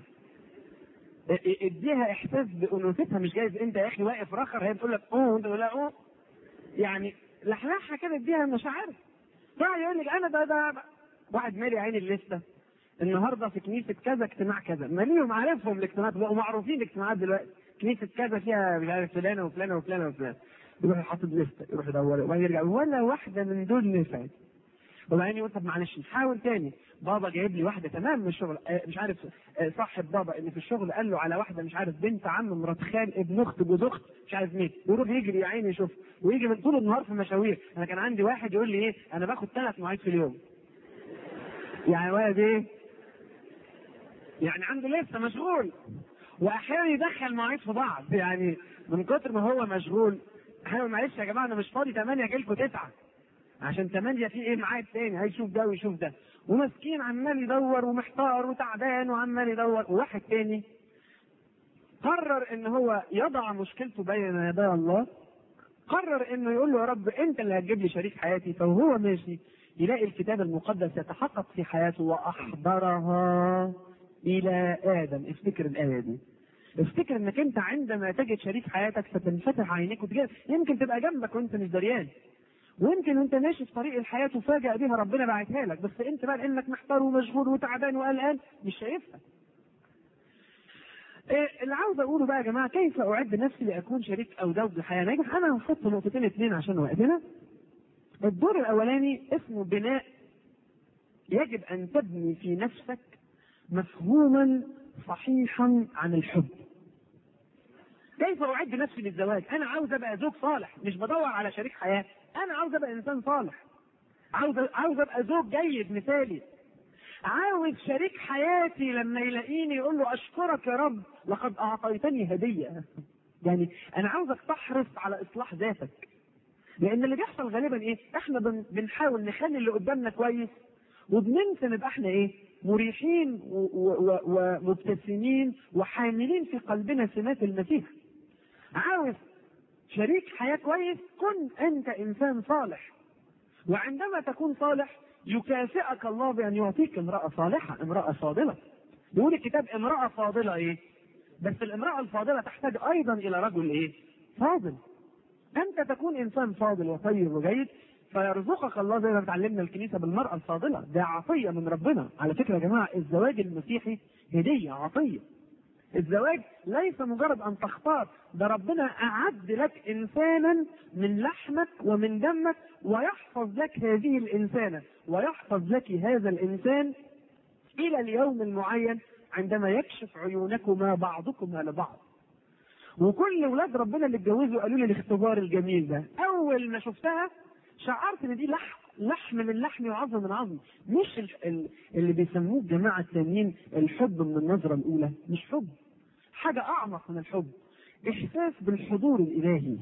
اديها احساس بانوثتها مش جايز انت يا اخي واقف رخر هي بتقول لك اوه وانت تقول لها اوه يعني لحلحها كده اديها مشاعر طبعا يقول لك انا ده ده واحد مالي عين الليسته النهارده في كنيسه كذا اجتماع كذا ماليهم عارفهم الاجتماعات بقوا معروفين الاجتماعات دلوقتي كنيسه كذا فيها مش عارف فلانه وفلانه وفلانه وفلانه يروح يحط لسته يروح يدور وبعدين يرجع ولا واحده من دول نفعت وبعدين يقول طب معلش نحاول تاني بابا جايب لي واحده تمام من الشغل آه مش عارف آه صاحب بابا اللي في الشغل قال له على واحده مش عارف بنت عم مرات خال ابن اخت جوز اخت مش عارف مين ويروح يجري يا عيني يشوف ويجي من طول النهار في مشاوير انا كان عندي واحد يقول لي ايه انا باخد ثلاث مواعيد في اليوم يعني ولد ايه يعني عنده لسه مشغول واحيانا يدخل مواعيد في بعض يعني من كتر ما هو مشغول احنا معلش يا جماعه انا مش فاضي 8 اجي لكم 9 عشان 8 في ايه ميعاد تاني هيشوف ده ويشوف ده ومسكين عمال يدور ومحتار وتعبان وعمال يدور وواحد تاني قرر ان هو يضع مشكلته بين يدي الله قرر انه يقول له يا رب انت اللي هتجيب لي شريك حياتي فهو ماشي يلاقي الكتاب المقدس يتحقق في حياته واحضرها الى ادم افتكر الايه دي افتكر انك انت عندما تجد شريك حياتك فتنفتح عينيك وتجد يمكن تبقى جنبك وانت مش دريان ويمكن وانت ماشي في طريق الحياه تفاجئ بيها ربنا باعتها لك بس انت بقى لانك محتار ومشغول وتعبان وقلقان مش شايفها. إيه اللي عاوز اقوله بقى يا جماعه كيف اعد نفسي لاكون شريك او زوج الحياه؟ نجح انا هحط نقطتين اثنين عشان وقتنا. الدور الاولاني اسمه بناء يجب ان تبني في نفسك مفهوما صحيحا عن الحب. كيف اعد نفسي للزواج؟ انا عاوز ابقى زوج صالح مش بدور على شريك حياه، انا عاوز ابقى انسان صالح. عاوز عاوز ابقى زوج جيد مثالي. عاوز شريك حياتي لما يلاقيني يقول له اشكرك يا رب لقد اعطيتني هديه. يعني انا عاوزك تحرص على اصلاح ذاتك. لان اللي بيحصل غالبا ايه؟ احنا بن بنحاول نخلي اللي قدامنا كويس وبننسى نبقى احنا ايه؟ مريحين ومبتسمين وحاملين في قلبنا سمات المسيح. عاوز شريك حياة كويس كن أنت إنسان صالح وعندما تكون صالح يكافئك الله بأن يعطيك امرأة صالحة امرأة فاضلة يقول الكتاب امرأة فاضلة إيه بس الامرأة الفاضلة تحتاج أيضا إلى رجل إيه فاضل أنت تكون إنسان فاضل وطيب وجيد فيرزقك الله زي ما بتعلمنا الكنيسة بالمرأة الفاضلة ده عطية من ربنا على فكرة يا جماعة الزواج المسيحي هدية عطية الزواج ليس مجرد ان تختار ده ربنا اعد لك انسانا من لحمك ومن دمك ويحفظ لك هذه الانسانه ويحفظ لك هذا الانسان الى اليوم المعين عندما يكشف عيونكما بعضكما لبعض وكل ولاد ربنا اللي اتجوزوا قالوا لي الاختبار الجميل ده اول ما شفتها شعرت ان دي لحم لحم من لحمي وعظم من عظمي مش اللي بيسموه الجماعه التانيين الحب من النظره الاولى مش حب حاجة أعمق من الحب إحساس بالحضور الإلهي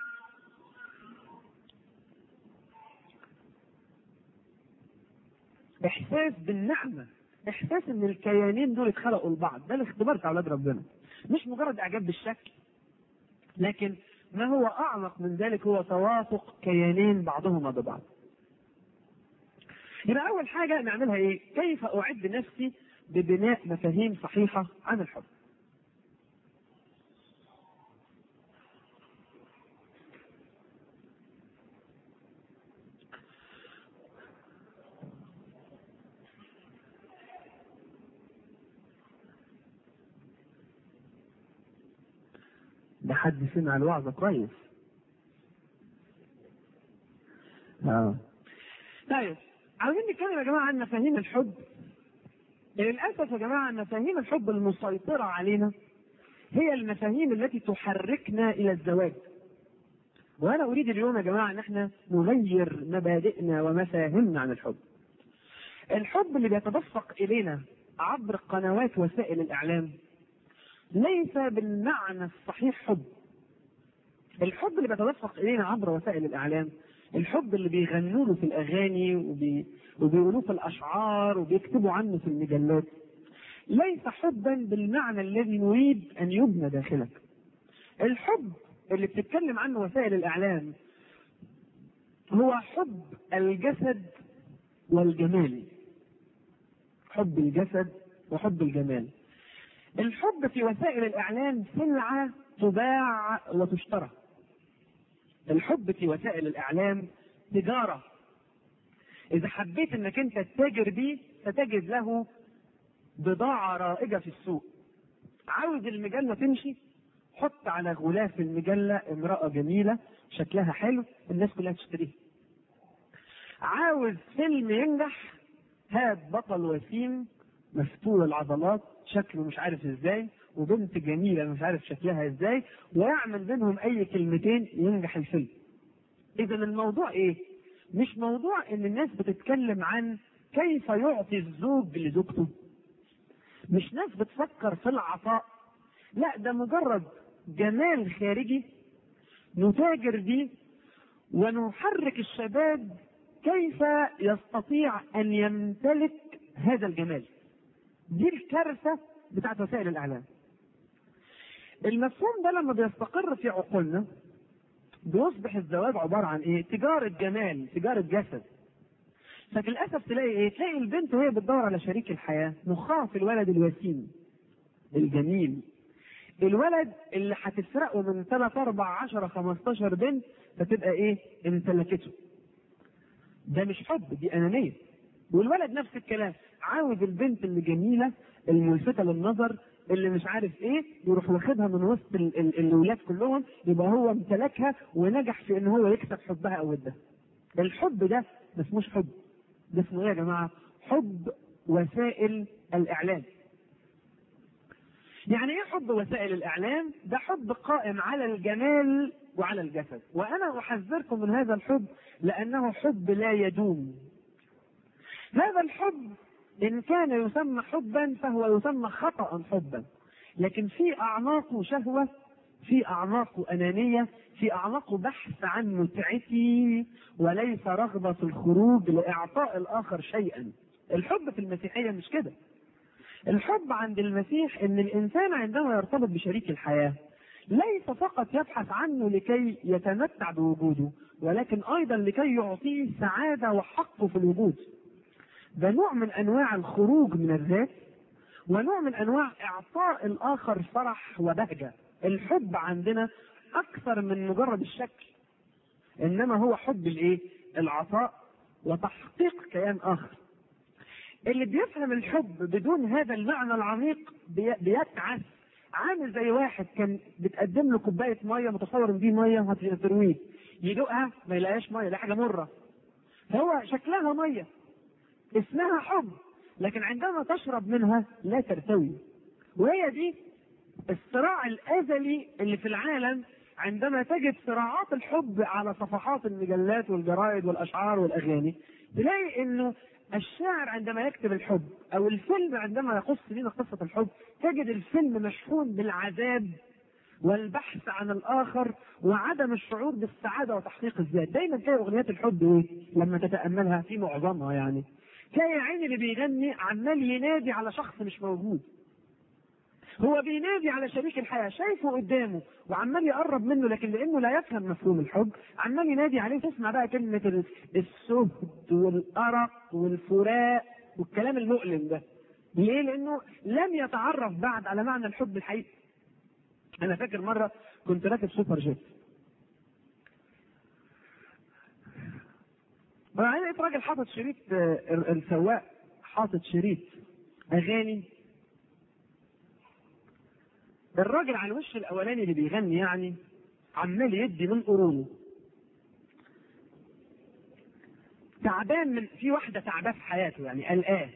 إحساس بالنعمة إحساس إن الكيانين دول اتخلقوا لبعض ده الاختبار بتاع أولاد ربنا مش مجرد إعجاب بالشكل لكن ما هو أعمق من ذلك هو توافق كيانين بعضهما ببعض يبقى أول حاجة نعملها إيه؟ كيف أعد نفسي ببناء مفاهيم صحيحة عن الحب ده حد سمع الوعظة كويس اه طيب عاوزين نتكلم يا جماعة عن مفاهيم الحب للأسف يا جماعة مفاهيم الحب المسيطرة علينا هي المفاهيم التي تحركنا إلى الزواج وأنا أريد اليوم يا جماعة أن احنا نغير مبادئنا ومفاهيمنا عن الحب الحب اللي بيتدفق إلينا عبر قنوات وسائل الإعلام ليس بالمعنى الصحيح حب الحب اللي بيتدفق الينا عبر وسائل الاعلام الحب اللي بيغنوا له في الاغاني وبي... وبيقولوه في الاشعار وبيكتبوا عنه في المجلات ليس حبا بالمعنى الذي نريد ان يبنى داخلك الحب اللي بتتكلم عنه وسائل الاعلام هو حب الجسد والجمال حب الجسد وحب الجمال الحب في وسائل الاعلام سلعه تباع وتشترى الحب في وسائل الاعلام تجاره اذا حبيت انك انت تتاجر بيه ستجد له بضاعه رائجه في السوق عاوز المجله تمشي حط على غلاف المجله امراه جميله شكلها حلو الناس كلها تشتريها عاوز فيلم ينجح هات بطل وسيم مفتول العضلات شكله مش عارف ازاي وبنت جميله مش عارف شكلها ازاي ويعمل بينهم اي كلمتين ينجح الفيلم. اذا الموضوع ايه؟ مش موضوع ان الناس بتتكلم عن كيف يعطي الزوج لزوجته. مش ناس بتفكر في العطاء لا ده مجرد جمال خارجي نتاجر بيه ونحرك الشباب كيف يستطيع ان يمتلك هذا الجمال. دي الكارثه بتاعت وسائل الاعلام. المفهوم ده لما بيستقر في عقولنا بيصبح الزواج عباره عن ايه؟ تجاره جمال، تجاره جسد. فللاسف تلاقي ايه؟ تلاقي البنت وهي بتدور على شريك الحياه مخها في الولد الوسيم الجميل. الولد اللي هتسرقه من 3 4 10 15 بنت فتبقى ايه؟ امتلكته. ده مش حب دي انانيه. والولد نفس الكلام عاوز البنت اللي جميله الملفته للنظر اللي مش عارف ايه يروح واخدها من وسط ال- ال- الاولاد كلهم يبقى هو امتلكها ونجح في ان هو يكسب حبها او ودها. الحب ده ما اسموش حب. ده اسمه ايه يا جماعه؟ حب وسائل الاعلام. يعني ايه حب وسائل الاعلام؟ ده حب قائم على الجمال وعلى الجسد، وانا احذركم من هذا الحب لانه حب لا يدوم. هذا الحب إن كان يسمى حبا فهو يسمى خطأ حبا لكن في أعماقه شهوة في أعماقه أنانية في أعماقه بحث عن متعتي وليس رغبة في الخروج لإعطاء الآخر شيئا الحب في المسيحية مش كده الحب عند المسيح ان الانسان عندما يرتبط بشريك الحياه ليس فقط يبحث عنه لكي يتمتع بوجوده ولكن ايضا لكي يعطيه سعاده وحقه في الوجود ده نوع من انواع الخروج من الذات ونوع من انواع اعطاء الاخر فرح وبهجه الحب عندنا اكثر من مجرد الشكل انما هو حب الايه العطاء وتحقيق كيان اخر اللي بيفهم الحب بدون هذا المعنى العميق بي- بيتعس عامل زي واحد كان بتقدم له كوبايه ميه متصور ان دي ميه هترويه يدوقها ما يلاقيهاش ميه ده حاجه مره فهو شكلها ميه اسمها حب لكن عندما تشرب منها لا ترتوي وهي دي الصراع الازلي اللي في العالم عندما تجد صراعات الحب على صفحات المجلات والجرائد والاشعار والاغاني تلاقي انه الشاعر عندما يكتب الحب او الفيلم عندما يقص لنا قصه الحب تجد الفيلم مشحون بالعذاب والبحث عن الاخر وعدم الشعور بالسعاده وتحقيق الذات دايما تلاقي اغنيات الحب ايه لما تتاملها في معظمها يعني تلاقي عين اللي بيغني عمال ينادي على شخص مش موجود هو بينادي على شريك الحياه شايفه قدامه وعمال يقرب منه لكن لانه لا يفهم مفهوم الحب عمال ينادي عليه تسمع بقى كلمه ال- السهد والارق والفراق والكلام المؤلم ده ليه؟ لانه لم يتعرف بعد على معنى الحب الحقيقي. انا فاكر مره كنت راكب سوبر جيت وبعدين لقيت راجل حاطط شريط آه، ال- السواق حاطط شريط اغاني الراجل على الوش الاولاني اللي بيغني يعني عمال يدي من قرونه تعبان من في واحده تعباه في حياته يعني قلقاه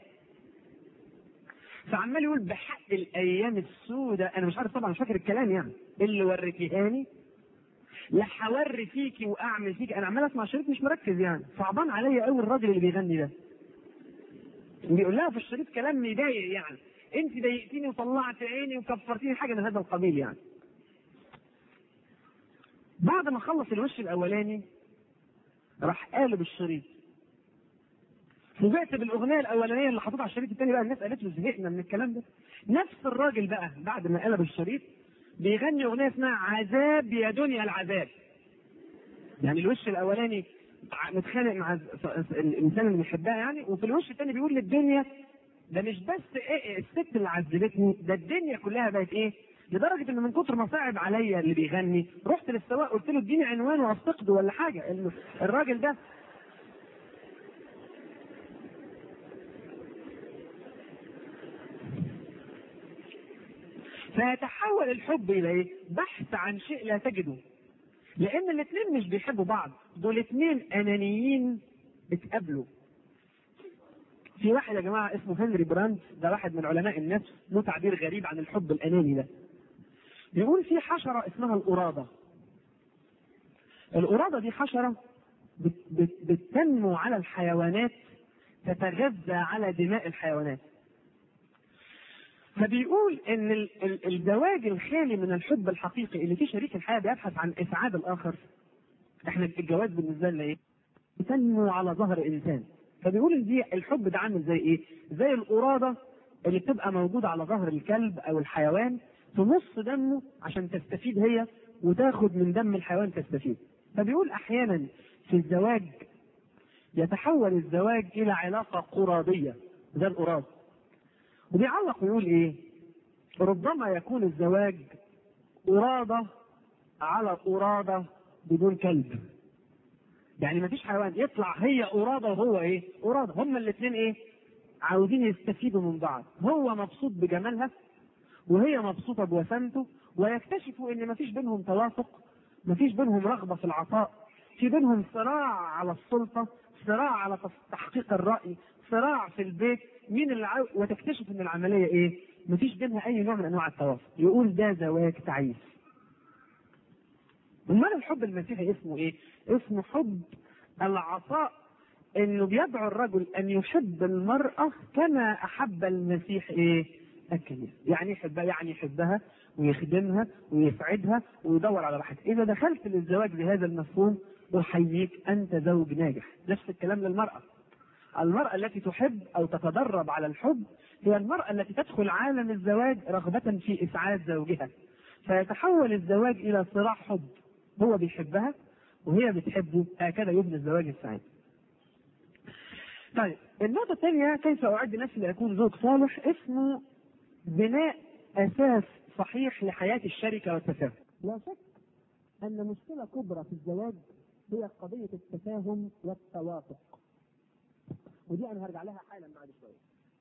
فعمال يقول بحق الايام السوداء انا مش عارف طبعا مش فاكر الكلام يعني اللي وريتيهاني لا هوري فيكي واعمل فيكي انا عمال اسمع شريط مش مركز يعني صعبان عليا قوي الراجل اللي بيغني ده بيقول لها في الشريط كلام يضايق يعني انت ضايقتيني وطلعت عيني وكفرتيني حاجه من هذا القبيل يعني بعد ما خلص الوش الاولاني راح قالب الشريط فوجئت بالاغنيه الاولانيه اللي حاططها على الشريط الثاني بقى الناس قالت له زهقنا من الكلام ده نفس الراجل بقى بعد ما قلب الشريط بيغني اغنيه اسمها عذاب يا دنيا العذاب يعني الوش الاولاني ع- متخانق مع ز- ف- الانسان اللي بيحبها يعني وفي الوش الثاني بيقول للدنيا ده مش بس إيه الست اللي عذبتني ده الدنيا كلها بقت ايه لدرجه ان من كتر ما صعب عليا اللي بيغني رحت للسواق قلت له اديني عنوان وافتقده ولا حاجه إنه الراجل ده فيتحول الحب الى ايه؟ بحث عن شيء لا تجده لان الاثنين مش بيحبوا بعض دول اثنين انانيين اتقابلوا في واحد يا جماعه اسمه هنري براند ده واحد من علماء النفس له تعبير غريب عن الحب الاناني ده بيقول في حشره اسمها القراده القراده دي حشره بت بت بتنمو على الحيوانات تتغذى على دماء الحيوانات فبيقول ان ال- ال- الزواج الخالي من الحب الحقيقي اللي فيه شريك الحياه بيبحث عن اسعاد الاخر احنا الجواز بالنسبه لنا ايه؟ تنمو على ظهر انسان فبيقول ان دي الحب ده عامل زي ايه؟ زي القراده اللي بتبقى موجوده على ظهر الكلب او الحيوان تمص دمه عشان تستفيد هي وتاخد من دم الحيوان تستفيد فبيقول احيانا في الزواج يتحول الزواج الى علاقه قراديه زي القراد وبيعلق ويقول ايه ربما يكون الزواج قرادة على قرادة بدون كلب يعني ما فيش حيوان يطلع هي قرادة وهو ايه قرادة هما الاثنين ايه عاوزين يستفيدوا من بعض هو مبسوط بجمالها وهي مبسوطة بوسامته ويكتشفوا ان ما فيش بينهم توافق ما فيش بينهم رغبة في العطاء في بينهم صراع على السلطة صراع على تص- تحقيق الرأي صراع في البيت مين اللي عاو... وتكتشف ان العملية ايه مفيش بينها اي نوع من انواع التوافق يقول ده زواج تعيس امال الحب المسيحي اسمه ايه اسمه حب العطاء انه بيدعو الرجل ان يحب المرأة كما احب المسيح ايه الكنيسة يعني يحبها يعني يحبها ويخدمها ويسعدها ويدور على راحتها اذا دخلت للزواج بهذا المفهوم احييك انت زوج ناجح نفس الكلام للمرأة المرأة التي تحب أو تتدرب على الحب هي المرأة التي تدخل عالم الزواج رغبة في إسعاد زوجها فيتحول الزواج إلى صراع حب هو بيحبها وهي بتحبه هكذا يبنى الزواج السعيد طيب النقطة الثانية كيف أعد نفسي لأكون زوج صالح اسمه بناء أساس صحيح لحياة الشركة والتفاهم لا شك أن مشكلة كبرى في الزواج هي قضية التفاهم والتوافق ودي انا هرجع لها حالا بعد شويه.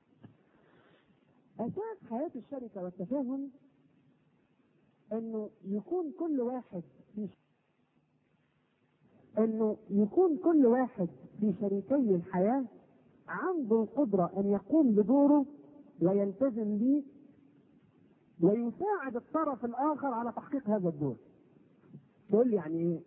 اساس حياه الشركه والتفاهم انه يكون كل واحد في انه يكون كل واحد في شريكي الحياه عنده القدره ان يقوم بدوره ويلتزم به ويساعد الطرف الاخر على تحقيق هذا الدور. تقول لي يعني ايه؟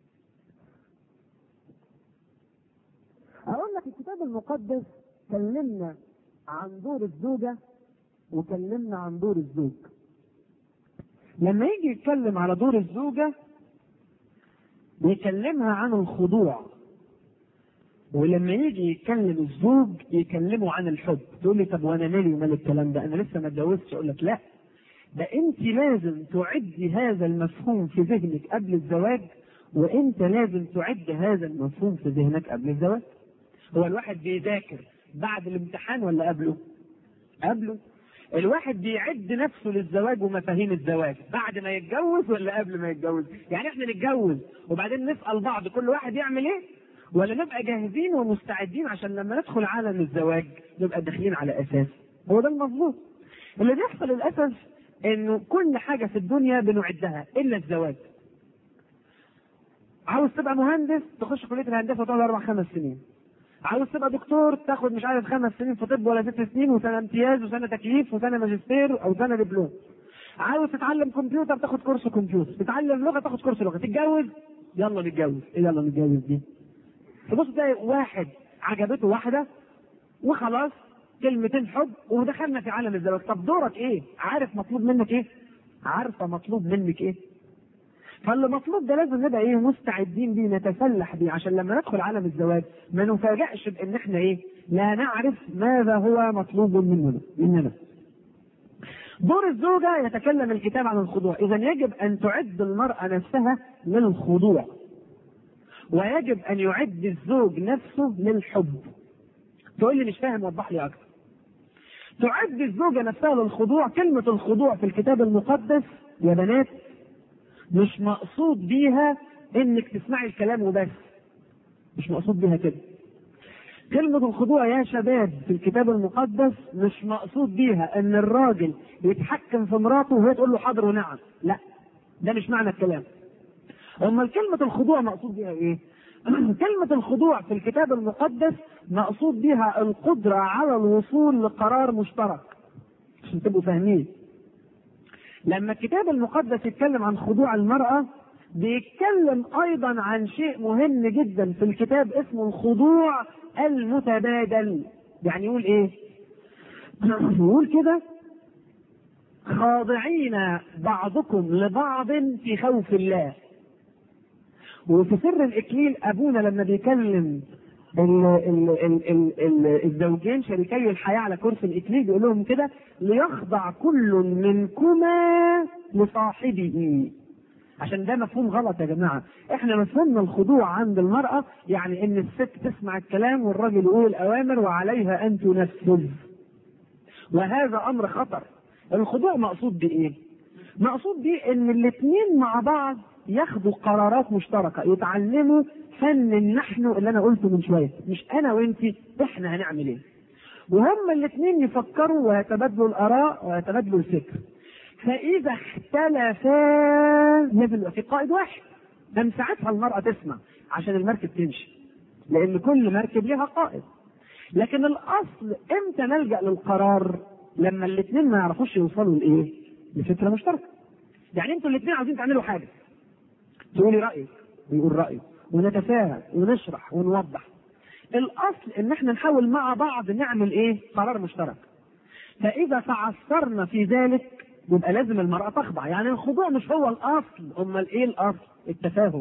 أقول لك الكتاب المقدس كلمنا عن دور الزوجة وكلمنا عن دور الزوج. لما يجي يتكلم على دور الزوجة بيكلمها عن الخضوع ولما يجي يتكلم الزوج يكلمه عن الحب تقول لي طب وانا مالي ومال الكلام ده انا لسه ما اتجوزتش اقول لك لا ده انت لازم تعدي هذا المفهوم في ذهنك قبل الزواج وانت لازم تعد هذا المفهوم في ذهنك قبل الزواج هو الواحد بيذاكر بعد الامتحان ولا قبله؟ قبله. الواحد بيعد نفسه للزواج ومفاهيم الزواج بعد ما يتجوز ولا قبل ما يتجوز؟ يعني احنا نتجوز وبعدين نسال بعض كل واحد يعمل ايه؟ ولا نبقى جاهزين ومستعدين عشان لما ندخل عالم الزواج نبقى داخلين على اساس هو ده المظبوط. اللي بيحصل للاسف انه كل حاجه في الدنيا بنعدها الا الزواج. عاوز تبقى مهندس تخش كليه الهندسه وتقعد اربع خمس سنين. عاوز تبقى دكتور تاخد مش عارف خمس سنين في طب ولا ست سنين وسنه امتياز وسنه تكليف وسنه ماجستير او سنه دبلوم. عاوز تتعلم كمبيوتر تاخد كورس كمبيوتر، تتعلم لغه تاخد كورس لغه، تتجوز يلا نتجوز، ايه يلا نتجوز دي؟ تبص تلاقي واحد عجبته واحده وخلاص كلمتين حب ودخلنا في عالم الزواج، طب دورك ايه؟ عارف مطلوب منك ايه؟ عارفه مطلوب منك ايه؟ فاللي مطلوب ده لازم نبقى ايه مستعدين بيه نتسلح بيه عشان لما ندخل عالم الزواج ما نفاجئش بان احنا ايه لا نعرف ماذا هو مطلوب مننا مننا دور الزوجة يتكلم الكتاب عن الخضوع إذا يجب أن تعد المرأة نفسها للخضوع ويجب أن يعد الزوج نفسه للحب تقول لي مش فاهم وضح لي أكثر تعد الزوجة نفسها للخضوع كلمة الخضوع في الكتاب المقدس يا بنات مش مقصود بيها انك تسمعي الكلام وبس مش مقصود بيها كده كلمة الخضوع يا شباب في الكتاب المقدس مش مقصود بيها ان الراجل يتحكم في مراته وهي تقول له حاضر ونعم، لا ده مش معنى الكلام. امال كلمة الخضوع مقصود بيها ايه؟ كلمة الخضوع في الكتاب المقدس مقصود بها القدرة على الوصول لقرار مشترك. عشان تبقوا فاهمين. لما الكتاب المقدس يتكلم عن خضوع المرأة بيتكلم أيضا عن شيء مهم جدا في الكتاب اسمه الخضوع المتبادل. يعني يقول إيه؟ يقول كده خاضعين بعضكم لبعض في خوف الله. وفي سر الاكليل ابونا لما بيكلم ال ال ال ال ال الزوجين شريكي الحياه على كرسي الاكليل بيقول لهم كده ليخضع كل منكما لصاحبه عشان ده مفهوم غلط يا جماعه احنا مفهومنا الخضوع عند المراه يعني ان الست تسمع الكلام والراجل يقول الاوامر وعليها ان تنفذ وهذا امر خطر الخضوع مقصود بايه مقصود بيه ان الاثنين مع بعض ياخدوا قرارات مشتركه يتعلموا فن النحن اللي انا قلته من شويه مش انا وانت احنا هنعمل ايه وهم الاثنين يفكروا ويتبادلوا الاراء ويتبادلوا الفكر فاذا اختلفا لازم يبقى في قائد واحد ده ساعتها المراه تسمع عشان المركب تمشي لان كل مركب لها قائد لكن الاصل امتى نلجا للقرار لما الاثنين ما يعرفوش يوصلوا لايه لفكره مشتركه يعني انتوا الاثنين عاوزين تعملوا حاجه تقولي رايك ويقول رايه ونتفاهم ونشرح ونوضح الاصل ان احنا نحاول مع بعض نعمل ايه قرار مشترك فاذا تعثرنا في ذلك يبقى لازم المراه تخضع يعني الخضوع مش هو الاصل امال ايه الاصل التفاهم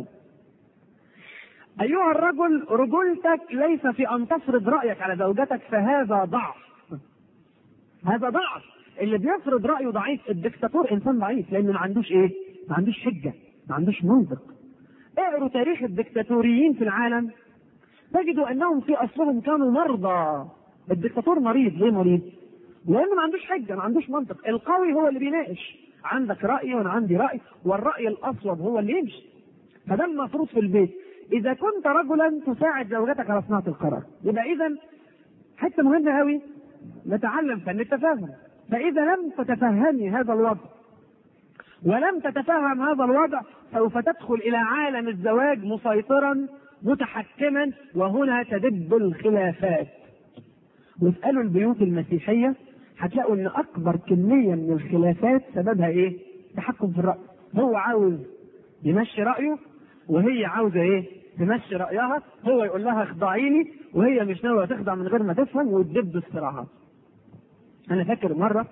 ايها الرجل رجولتك ليس في ان تفرض رايك على زوجتك فهذا ضعف هذا ضعف اللي بيفرض رايه ضعيف الدكتاتور انسان ضعيف لانه ما عندوش ايه ما عندوش حجه ما عندوش منطق اقروا تاريخ الدكتاتوريين في العالم تجدوا انهم في اصلهم كانوا مرضى الدكتاتور مريض ليه مريض لانه ما عندوش حجه ما عندوش منطق القوي هو اللي بيناقش عندك راي وانا عندي راي والراي الاصوب هو اللي يمشي فده المفروض في البيت اذا كنت رجلا تساعد زوجتك على صناعه القرار يبقى اذا حته مهمه قوي نتعلم فن التفاهم فاذا لم تتفهمي هذا الوضع ولم تتفهم هذا الوضع سوف تدخل الى عالم الزواج مسيطرا متحكما وهنا تدب الخلافات واسالوا البيوت المسيحيه هتلاقوا ان اكبر كميه من الخلافات سببها ايه؟ تحكم في الراي هو عاوز يمشي رايه وهي عاوزه ايه؟ تمشي رايها هو يقول لها اخضعيني وهي مش ناويه تخضع من غير ما تفهم وتدب الصراعات انا فاكر مره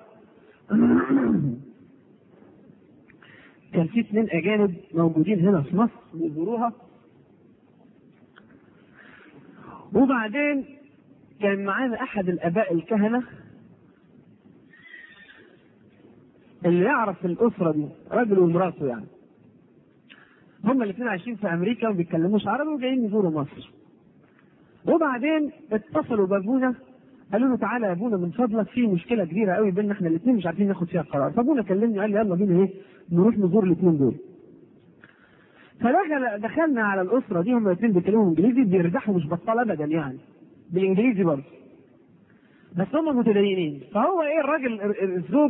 كان في اثنين اجانب موجودين هنا في مصر بيزوروها وبعدين كان معانا احد الاباء الكهنه اللي يعرف الاسره دي راجل ومراته يعني هما الاثنين عايشين في امريكا وما بيتكلموش عربي وجايين يزوروا مصر وبعدين اتصلوا بابونا قالوا له تعالى يا ابونا من فضلك في مشكله كبيره قوي بيننا احنا الاثنين مش عارفين ناخد فيها قرار فابونا كلمني قال لي يلا بينا ايه نروح نزور الاثنين دول فدخل دخلنا على الاسره دي هم الاثنين بيتكلموا انجليزي بيرزحوا مش بطال ابدا يعني بالانجليزي برضه بس هم متدينين فهو ايه الراجل الزوج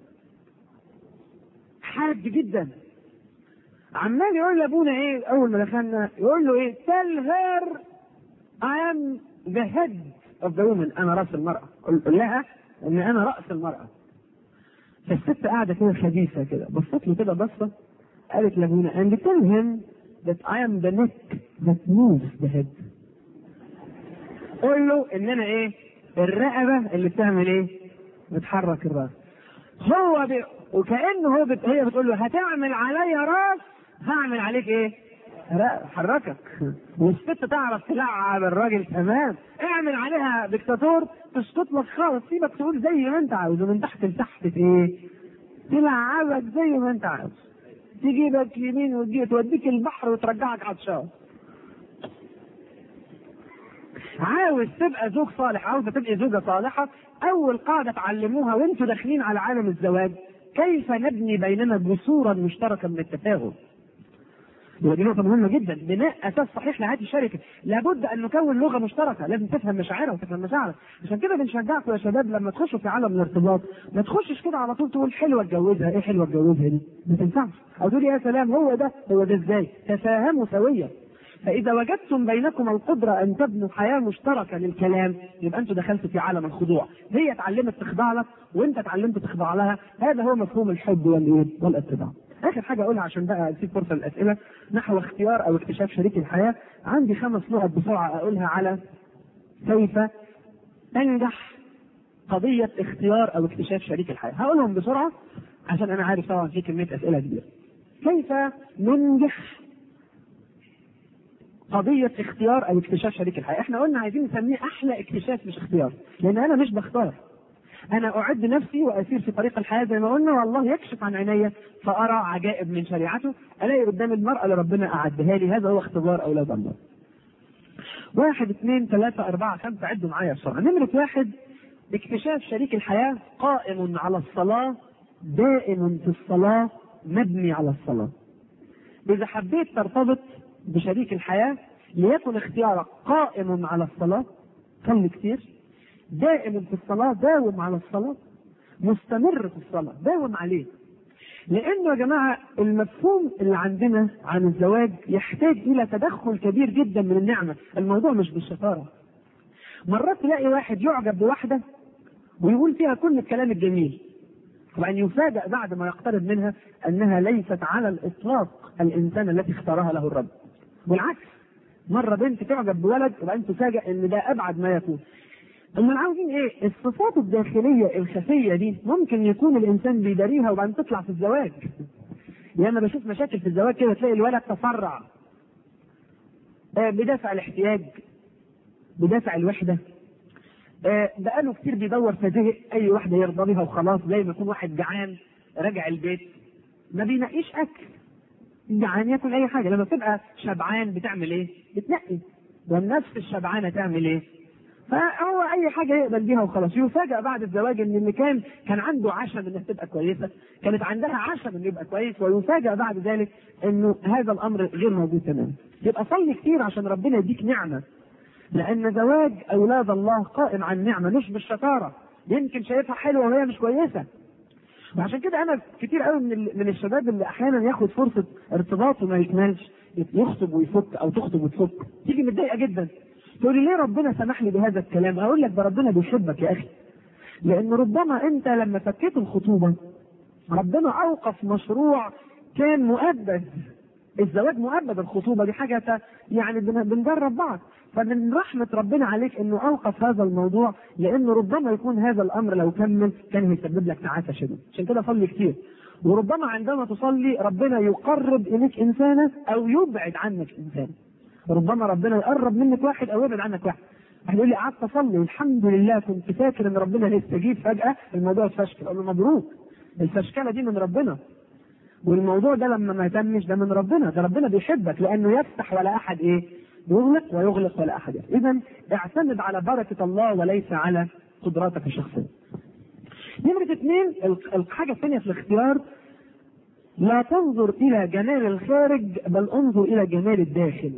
حاد جدا عمال يقول لابونا ايه اول ما دخلنا يقول له ايه tell her I am the head of the woman انا راس المراه قل لها ان انا راس المراه فالست قاعده كده خبيثه كده بصت له كده بصه قالت لابونا and tell him that I am the neck that moves the head قول له ان انا ايه الرقبه اللي بتعمل ايه بتحرك الراس هو بي... وكانه هو بت... هي بتقول له هتعمل عليا راس هعمل عليك ايه لا حركك والست تعرف تلعب الراجل تمام اعمل عليها دكتاتور تسقط لك خالص سيبك تقول زي ما انت عاوز ومن تحت لتحت ايه تلعبك زي ما انت عاوز تجيبك يمين وتجيب توديك البحر وترجعك عطشان عاوز تبقى زوج صالح عاوزه تبقي زوجه صالحه اول قاعده تعلموها وانتوا داخلين على عالم الزواج كيف نبني بيننا جسورا مشتركه من التفاهم يبقى دي نقطة مهمة جدا بناء أساس صحيح لهذه الشركة لابد أن نكون لغة مشتركة لازم تفهم مشاعرها وتفهم مشاعرك عشان كده بنشجعكم يا شباب لما تخشوا في عالم الارتباط ما تخشش كده على طول تقول حلوة اتجوزها ايه حلوة اتجوزها دي ما تنفعش أو تقول يا سلام هو ده هو ده ازاي تفاهموا سويا فإذا وجدتم بينكم القدرة أن تبنوا حياة مشتركة للكلام يبقى أنتوا دخلتوا في عالم الخضوع، هي اتعلمت تخضع لك وأنت اتعلمت تخضع لها، هذا هو مفهوم الحب والإيه؟ والاتباع. آخر حاجة أقولها عشان بقى أسيب فرصة للأسئلة نحو اختيار أو اكتشاف شريك الحياة، عندي خمس نقط بسرعة أقولها على كيف تنجح قضية اختيار أو اكتشاف شريك الحياة، هقولهم بسرعة عشان أنا عارف طبعا في كمية أسئلة كبيرة. كيف ننجح قضية اختيار أو اكتشاف شريك الحياة، احنا قلنا عايزين نسميه أحلى اكتشاف مش اختيار، لأن أنا مش بختار. أنا أعد نفسي وأسير في طريق الحياة زي ما قلنا والله يكشف عن عيني فأرى عجائب من شريعته، ألاقي قدام المرأة اللي ربنا أعدها لي، هذا هو اختبار أولاد الله. واحد اثنين ثلاثة أربعة خمسة عدوا معايا بسرعة. نمرة واحد اكتشاف شريك الحياة قائم على الصلاة دائم في الصلاة مبني على الصلاة. إذا حبيت ترتبط بشريك الحياة ليكن اختيارك قائم على الصلاة صلي كتير دائم في الصلاة داوم على الصلاة مستمر في الصلاة داوم عليه لأنه يا جماعة المفهوم اللي عندنا عن الزواج يحتاج إلى تدخل كبير جدا من النعمة الموضوع مش بالشطارة مرات تلاقي واحد يعجب بواحدة ويقول فيها كل الكلام الجميل وأن يفاجأ بعد ما يقترب منها أنها ليست على الإطلاق الإنسان التي اختارها له الرب والعكس مرة بنت تعجب بولد وبعدين تفاجأ إن ده أبعد ما يكون امال عاوزين ايه؟ الصفات الداخليه الخفيه دي ممكن يكون الانسان بيداريها وبعدين تطلع في الزواج. يا اما بشوف مشاكل في الزواج كده تلاقي الولد تفرع. آه بدافع الاحتياج بدافع الوحده آه بقاله كتير بيدور فزهق اي واحده يرضى بيها وخلاص زي ما يكون واحد جعان راجع البيت ما بينقيش اكل جعان ياكل اي حاجه لما تبقى شبعان بتعمل ايه؟ بتنقي والنفس الشبعانه تعمل ايه؟ فهو اي حاجه يقبل بيها وخلاص يفاجئ بعد الزواج ان اللي كان كان عنده عشم انها تبقى كويسه كانت عندها عشم انه يبقى كويس ويفاجئ بعد ذلك انه هذا الامر غير موجود تماما يبقى صلي كتير عشان ربنا يديك نعمه لان زواج اولاد الله قائم عن نعمه مش بالشطاره يمكن شايفها حلوه وهي مش كويسه وعشان كده انا كتير قوي من من الشباب اللي احيانا ياخد فرصه ارتباط وما يكملش يخطب ويفك او تخطب وتفك تيجي متضايقه جدا تقول لي ليه ربنا سمح لي بهذا الكلام؟ اقول لك ده ربنا بيحبك يا اخي. لان ربما انت لما فكيت الخطوبه ربنا اوقف مشروع كان مؤبد الزواج مؤبد الخطوبه دي حاجه يعني بنجرب بعض فمن رحمه ربنا عليك انه اوقف هذا الموضوع لانه ربما يكون هذا الامر لو كمل كان هيسبب لك تعاسه شديده عشان كده صلي كتير وربما عندما تصلي ربنا يقرب اليك انسانا او يبعد عنك انسانا ربما ربنا يقرب منك واحد او يبعد عنك واحد واحد يقول لي قعدت اصلي والحمد لله كنت فاكر ان ربنا هيستجيب فجاه الموضوع اتفشكل اقول له مبروك الفشكله دي من ربنا والموضوع ده لما ما يتمش ده من ربنا ده ربنا بيحبك لانه يفتح ولا احد ايه يغلق ويغلق ولا احد يفتح اذا اعتمد على بركه الله وليس على قدراتك الشخصيه نمرة اثنين الحاجة الثانية في الاختيار لا تنظر إلى جمال الخارج بل انظر إلى جمال الداخل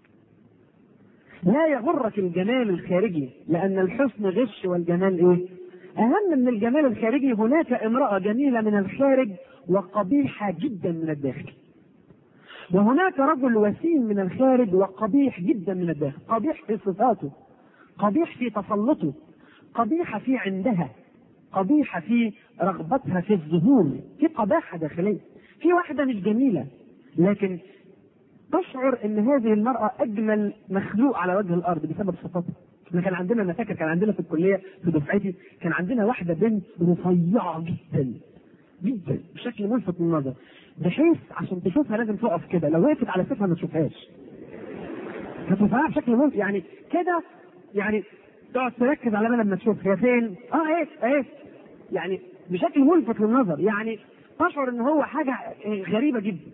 لا يغرك الجمال الخارجي لأن الحسن غش والجمال إيه؟ أهم من الجمال الخارجي هناك امرأة جميلة من الخارج وقبيحة جدا من الداخل. وهناك رجل وسيم من الخارج وقبيح جدا من الداخل، قبيح في صفاته، قبيح في تسلطه، قبيحة في عندها، قبيحة في رغبتها في الظهور، في قباحة داخلية. في واحدة مش جميلة لكن تشعر ان هذه المرأة اجمل مخلوق على وجه الارض بسبب صفاتها. احنا كان عندنا انا فاكر كان عندنا في الكلية في دفعتي كان عندنا واحدة بنت رفيعة جدا جدا بشكل ملفت للنظر بحيث عشان تشوفها لازم تقف كده لو وقفت على سيفها ما تشوفهاش. هتشوفها بشكل ملفت يعني كده يعني تقعد تركز على لما تشوف هي فين؟ اه ايه ايه يعني بشكل ملفت للنظر يعني تشعر ان هو حاجه غريبه جدا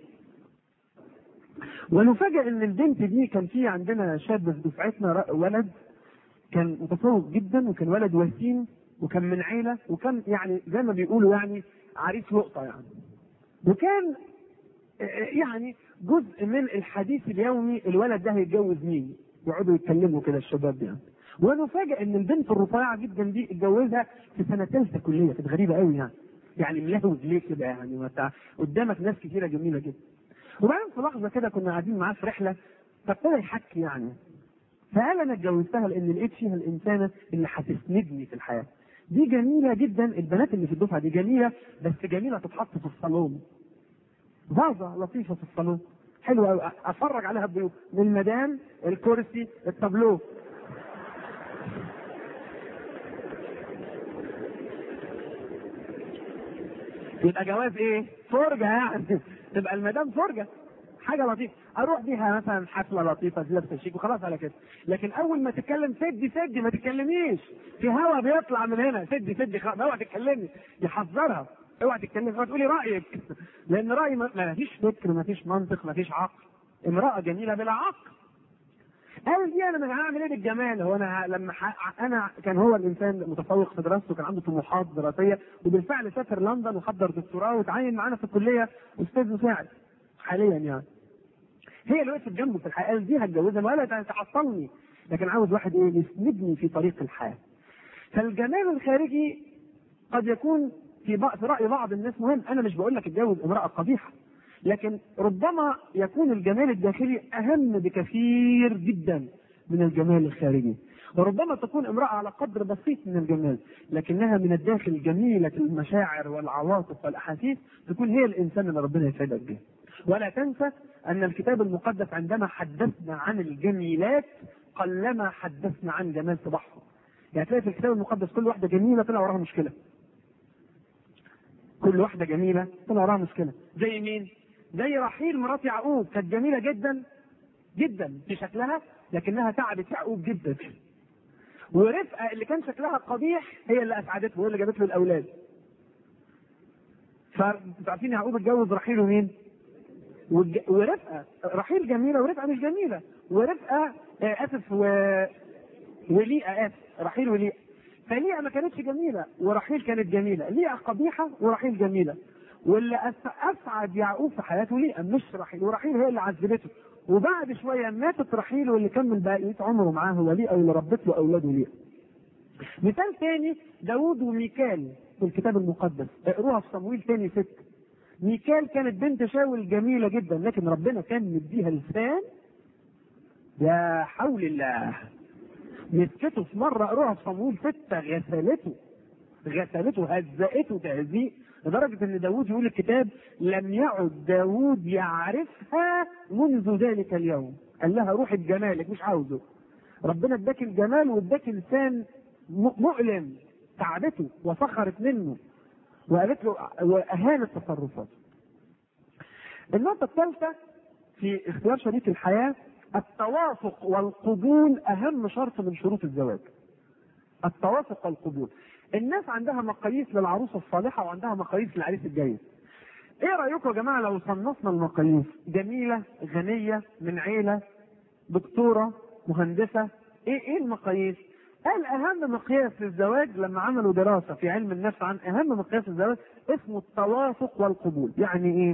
ونفاجئ ان البنت دي كان في عندنا شاب في دفعتنا ولد كان متفوق جدا وكان ولد وسيم وكان من عيله وكان يعني زي ما بيقولوا يعني عريس لقطه يعني وكان يعني جزء من الحديث اليومي الولد ده هيتجوز مين يقعدوا يتكلموا كده الشباب يعني ونفاجئ ان البنت الرفيعه جدا دي اتجوزها في سنه ثالثه كليه كانت غريبه قوي يعني يعني ملهوز ليه كده يعني ما قدامك ناس كثيره جميله جدا وبعدين في لحظه كده كنا قاعدين معاه في رحله فابتدى يحكي يعني فقال انا اتجوزتها لان لقيت فيها الانسانه اللي هتسندني في الحياه دي جميله جدا البنات اللي في الدفعه دي جميله بس جميله تتحط في الصالون فازه لطيفه في الصالون حلوه قوي اتفرج عليها بضيوف من المدام الكرسي التابلو يبقى جواز ايه؟ فرجه يعني تبقى المدام فرجه حاجه لطيفه اروح بيها مثلا حفله لطيفه لابسه شيك وخلاص على كده لكن اول ما تتكلم سدي سدي ما تتكلميش في هوا بيطلع من هنا سدي سدي خلاص اوعى تتكلمي يحذرها اوعى تتكلمي اوعى تقولي رايك لان رايي ما فيش فكر ما فيش منطق ما فيش عقل امراه جميله بلا عقل قال دي انا هعمل ايه بالجمال هو انا لما ح... انا كان هو الانسان متفوق في دراسته وكان عنده طموحات دراسيه وبالفعل سافر لندن وحضر دكتوراه وتعين معانا في الكليه استاذ مساعد حاليا يعني هي اللي وقفت جنبه في الحياه قال دي هتجوزها ولا تعطلني لكن عاوز واحد ايه يسندني في طريق الحياه فالجمال الخارجي قد يكون في بق... في راي بعض الناس مهم انا مش بقول لك اتجوز امراه قبيحه لكن ربما يكون الجمال الداخلي اهم بكثير جدا من الجمال الخارجي وربما تكون امرأة على قدر بسيط من الجمال لكنها من الداخل جميلة المشاعر والعواطف والأحاسيس تكون هي الإنسان اللي ربنا يسعدك به ولا تنسى أن الكتاب المقدس عندما حدثنا عن الجميلات قلما حدثنا عن جمال صباحهم يعني تلاقي في الكتاب المقدس كل واحدة جميلة طلع وراها مشكلة كل واحدة جميلة طلع وراها مشكلة زي مين؟ زي رحيل مرات يعقوب كانت جميلة جدا جدا في شكلها لكنها تعبت يعقوب جدا ورفقة اللي كان شكلها قبيح هي اللي أسعدته وهي اللي جابت له الأولاد فانتوا عارفين يعقوب اتجوز رحيل ومين؟ ورفقة رحيل جميلة ورفقة مش جميلة ورفقة آسف و... وليئة آسف رحيل وليئة فليئة ما كانتش جميلة ورحيل كانت جميلة ليئة قبيحة ورحيل جميلة واللي اسعد يعقوب في حياته ليئة مش رحيل ورحيل هي اللي عذبته وبعد شويه ماتت رحيل واللي كمل بقيه عمره معاه هو ليئة واللي ربت له اولاده ليئة. مثال تاني داوود وميكال في الكتاب المقدس اقروها في صمويل تاني ست ميكال كانت بنت شاول جميله جدا لكن ربنا كان مديها لسان يا حول الله مسكته في مره اقروها في صمويل سته غسلته غسلته هزقته تهزيق لدرجة أن داود يقول الكتاب لم يعد داود يعرفها منذ ذلك اليوم قال لها روحي بجمالك مش عاوزه ربنا اداك الجمال واداك لسان مؤلم تعبته وسخرت منه وقالت له واهانت تصرفاته. النقطة الثالثة في اختيار شريك الحياة التوافق والقبول أهم شرط من شروط الزواج. التوافق والقبول. الناس عندها مقاييس للعروسه الصالحه وعندها مقاييس للعريس الجيد. ايه رايكم يا جماعه لو صنفنا المقاييس جميله غنيه من عيله دكتوره مهندسه ايه ايه المقاييس؟ قال اهم مقياس للزواج لما عملوا دراسه في علم النفس عن اهم مقياس للزواج اسمه التوافق والقبول، يعني ايه؟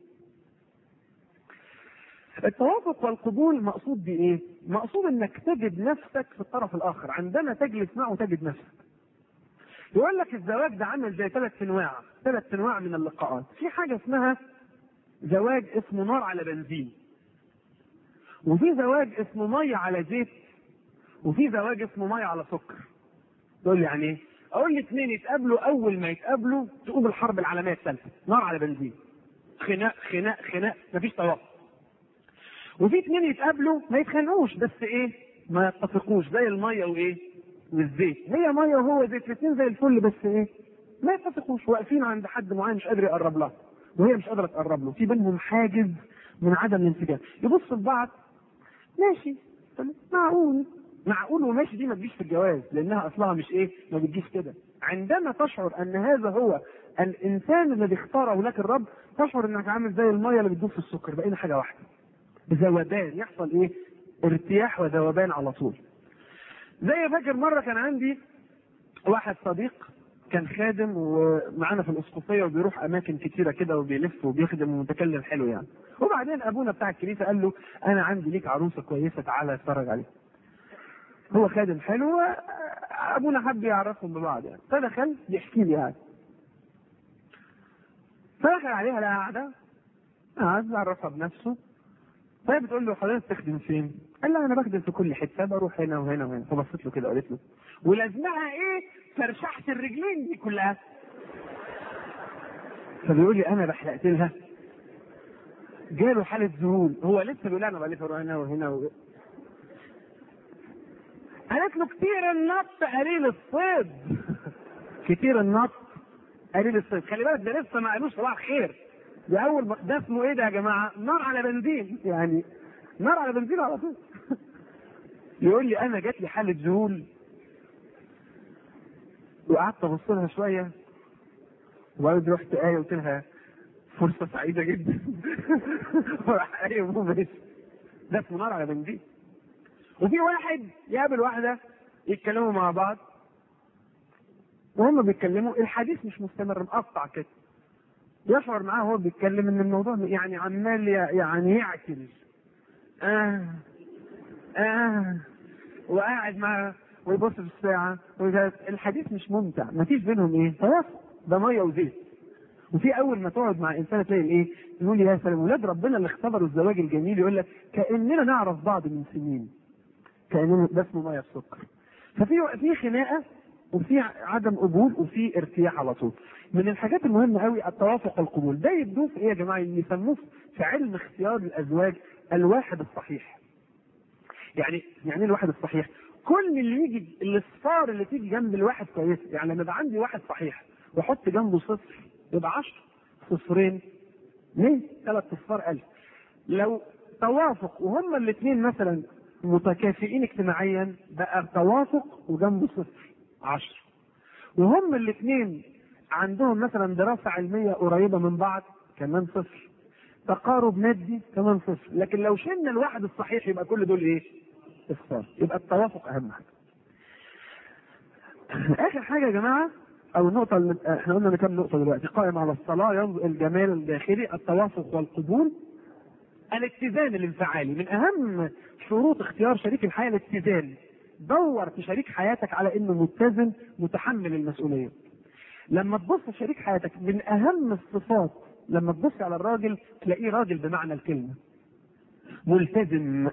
التوافق والقبول مقصود بايه؟ مقصود انك تجد نفسك في الطرف الاخر، عندما تجلس معه تجد نفسك. يقول لك الزواج ده عامل زي ثلاث انواع ثلاث انواع من اللقاءات في حاجه اسمها زواج اسمه نار على بنزين وفي زواج اسمه ميه على زيت وفي زواج اسمه ميه على سكر تقول لي يعني ايه اقول لي اثنين يتقابلوا اول ما يتقابلوا تقوم الحرب العالميه الثالثه نار على بنزين خناق خناق خناق مفيش توافق وفي اثنين يتقابلوا ما يتخانقوش بس ايه ما يتفقوش زي الميه وايه والزيت هي ميه وهو زيت الاثنين زي الفل بس ايه ما يتفقوش واقفين عند حد معين مش قادر يقرب لها وهي مش قادره تقرب له في بينهم حاجز من عدم الانسجام يبصوا لبعض ماشي معقول معقول وماشي دي ما تجيش في الجواز لانها اصلها مش ايه ما بتجيش كده عندما تشعر ان هذا هو الانسان الذي اختاره لك الرب تشعر انك عامل زي الميه اللي بتدوب في السكر بقينا حاجه واحده ذوبان يحصل ايه ارتياح وذوبان على طول زي فاكر مره كان عندي واحد صديق كان خادم ومعانا في الاسقفيه وبيروح اماكن كتيره كده وبيلف وبيخدم ومتكلم حلو يعني وبعدين ابونا بتاع الكنيسه قال له انا عندي ليك عروسه كويسه تعالى اتفرج عليها هو خادم حلو ابونا حب يعرفهم ببعض يعني فدخل بيحكي لي يعني فدخل عليها لا قاعده قعد عرفها بنفسه فهي بتقول له حضرتك تخدم فين؟ قال لها انا بخدم في كل حته بروح هنا وهنا وهنا فبصت له كده وقالت له ولازمها ايه فرشحت الرجلين دي كلها فبيقول لي انا بحلقت لها جاله حاله ذهول هو لسه بيقول انا بلف اروح هنا وهنا و... قالت له كتير النط قليل الصيد كتير النط قليل الصيد خلي بالك ده لسه ما قالوش صباح خير ده اول م... ده اسمه ايه ده يا جماعه نار على بنزين يعني نار على بنزين على طول يقول لي انا جات لي حاله ذهول وقعدت ابص لها شويه وبعدين رحت قايل قلت لها فرصه سعيده جدا وراح قايم وماشي ده اسمه نار على بنزين وفي واحد يقابل واحده يتكلموا مع بعض وهم بيتكلموا الحديث مش مستمر مقطع كده يشعر معاه وهو بيتكلم ان الموضوع يعني عمال يعني يعكل اه اه وقاعد معاه ويبص في الساعة الحديث مش ممتع مفيش بينهم ايه توافق ده مية وزيت وفي اول ما تقعد مع انسان تلاقي ايه يقول يا سلام ولاد ربنا اللي اختبروا الزواج الجميل يقول لك كاننا نعرف بعض من سنين كاننا ده اسمه ميه بسكر ففي في خناقه وفي عدم قبول وفي ارتياح على طول من الحاجات المهمه قوي التوافق والقبول ده يبدو في ايه يا جماعه يسموه في علم اختيار الازواج الواحد الصحيح يعني يعني ايه الواحد الصحيح كل اللي يجي الاصفار اللي تيجي جنب الواحد كويس يعني لما يبقى عندي واحد صحيح واحط جنبه صفر يبقى 10 صفرين ليه؟ ثلاث اصفار ألف لو توافق وهما الاثنين مثلا متكافئين اجتماعيا بقى توافق وجنبه صفر 10 وهم الاثنين عندهم مثلا دراسة علمية قريبة من بعض كمان صفر تقارب مادي كمان صفر لكن لو شلنا الواحد الصحيح يبقى كل دول ايه؟ اصفار يبقى التوافق اهم حاجه. اخر حاجه يا جماعه او النقطه اللي احنا قلنا كام نقطه دلوقتي قائم على الصلاه ينظر الجمال الداخلي التوافق والقبول الاتزان الانفعالي من اهم شروط اختيار شريك الحياه الاتزان دور في شريك حياتك على انه متزن متحمل المسؤوليه لما تبص في شريك حياتك من اهم الصفات لما تبص على الراجل تلاقيه راجل بمعنى الكلمه ملتزم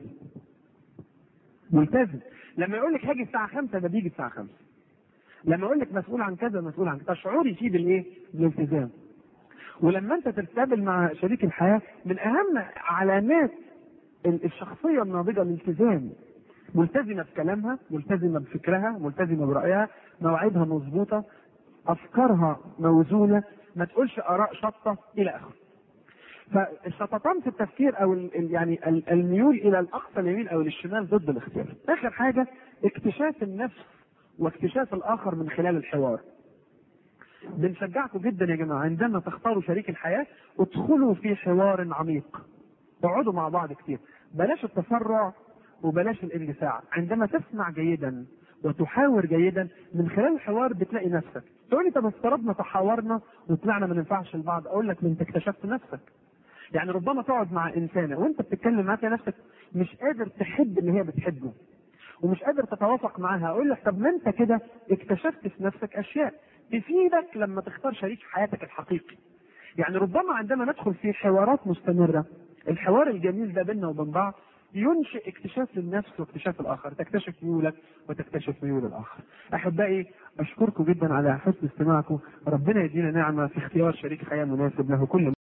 ملتزم لما يقول لك هاجي الساعه 5 ده بيجي الساعه 5 لما يقول لك مسؤول عن كذا مسؤول عن كذا الشعور يفيد الايه؟ الالتزام ولما انت تتقابل مع شريك الحياه من اهم علامات الشخصيه الناضجه الالتزام ملتزمه بكلامها ملتزمه بفكرها ملتزمه برايها مواعيدها مظبوطه افكارها موزونه ما تقولش اراء شطه الى اخره فالشططان في التفكير او ال يعني ال الميول الى الاقصى اليمين او للشمال ضد الاختيار. اخر حاجه اكتشاف النفس واكتشاف الاخر من خلال الحوار. بنشجعكم جدا يا جماعه عندما تختاروا شريك الحياه ادخلوا في حوار عميق. اقعدوا مع بعض كتير. بلاش التسرع وبلاش الاندفاع. عندما تسمع جيدا وتحاور جيدا من خلال الحوار بتلاقي نفسك. تقول لي طب افترضنا تحاورنا وطلعنا ما ننفعش لبعض اقول لك ما انت اكتشفت نفسك. يعني ربما تقعد مع انسانه وانت بتتكلم معاها تلاقي نفسك مش قادر تحب اللي هي بتحبه ومش قادر تتوافق معاها اقول لك طب ما انت كده اكتشفت في نفسك اشياء تفيدك لما تختار شريك حياتك الحقيقي يعني ربما عندما ندخل في حوارات مستمره الحوار الجميل ده بيننا وبين بعض ينشئ اكتشاف للنفس واكتشاف الاخر تكتشف ميولك وتكتشف ميول الاخر احبائي اشكركم جدا على حسن استماعكم ربنا يدينا نعمه في اختيار شريك حياه مناسب له كل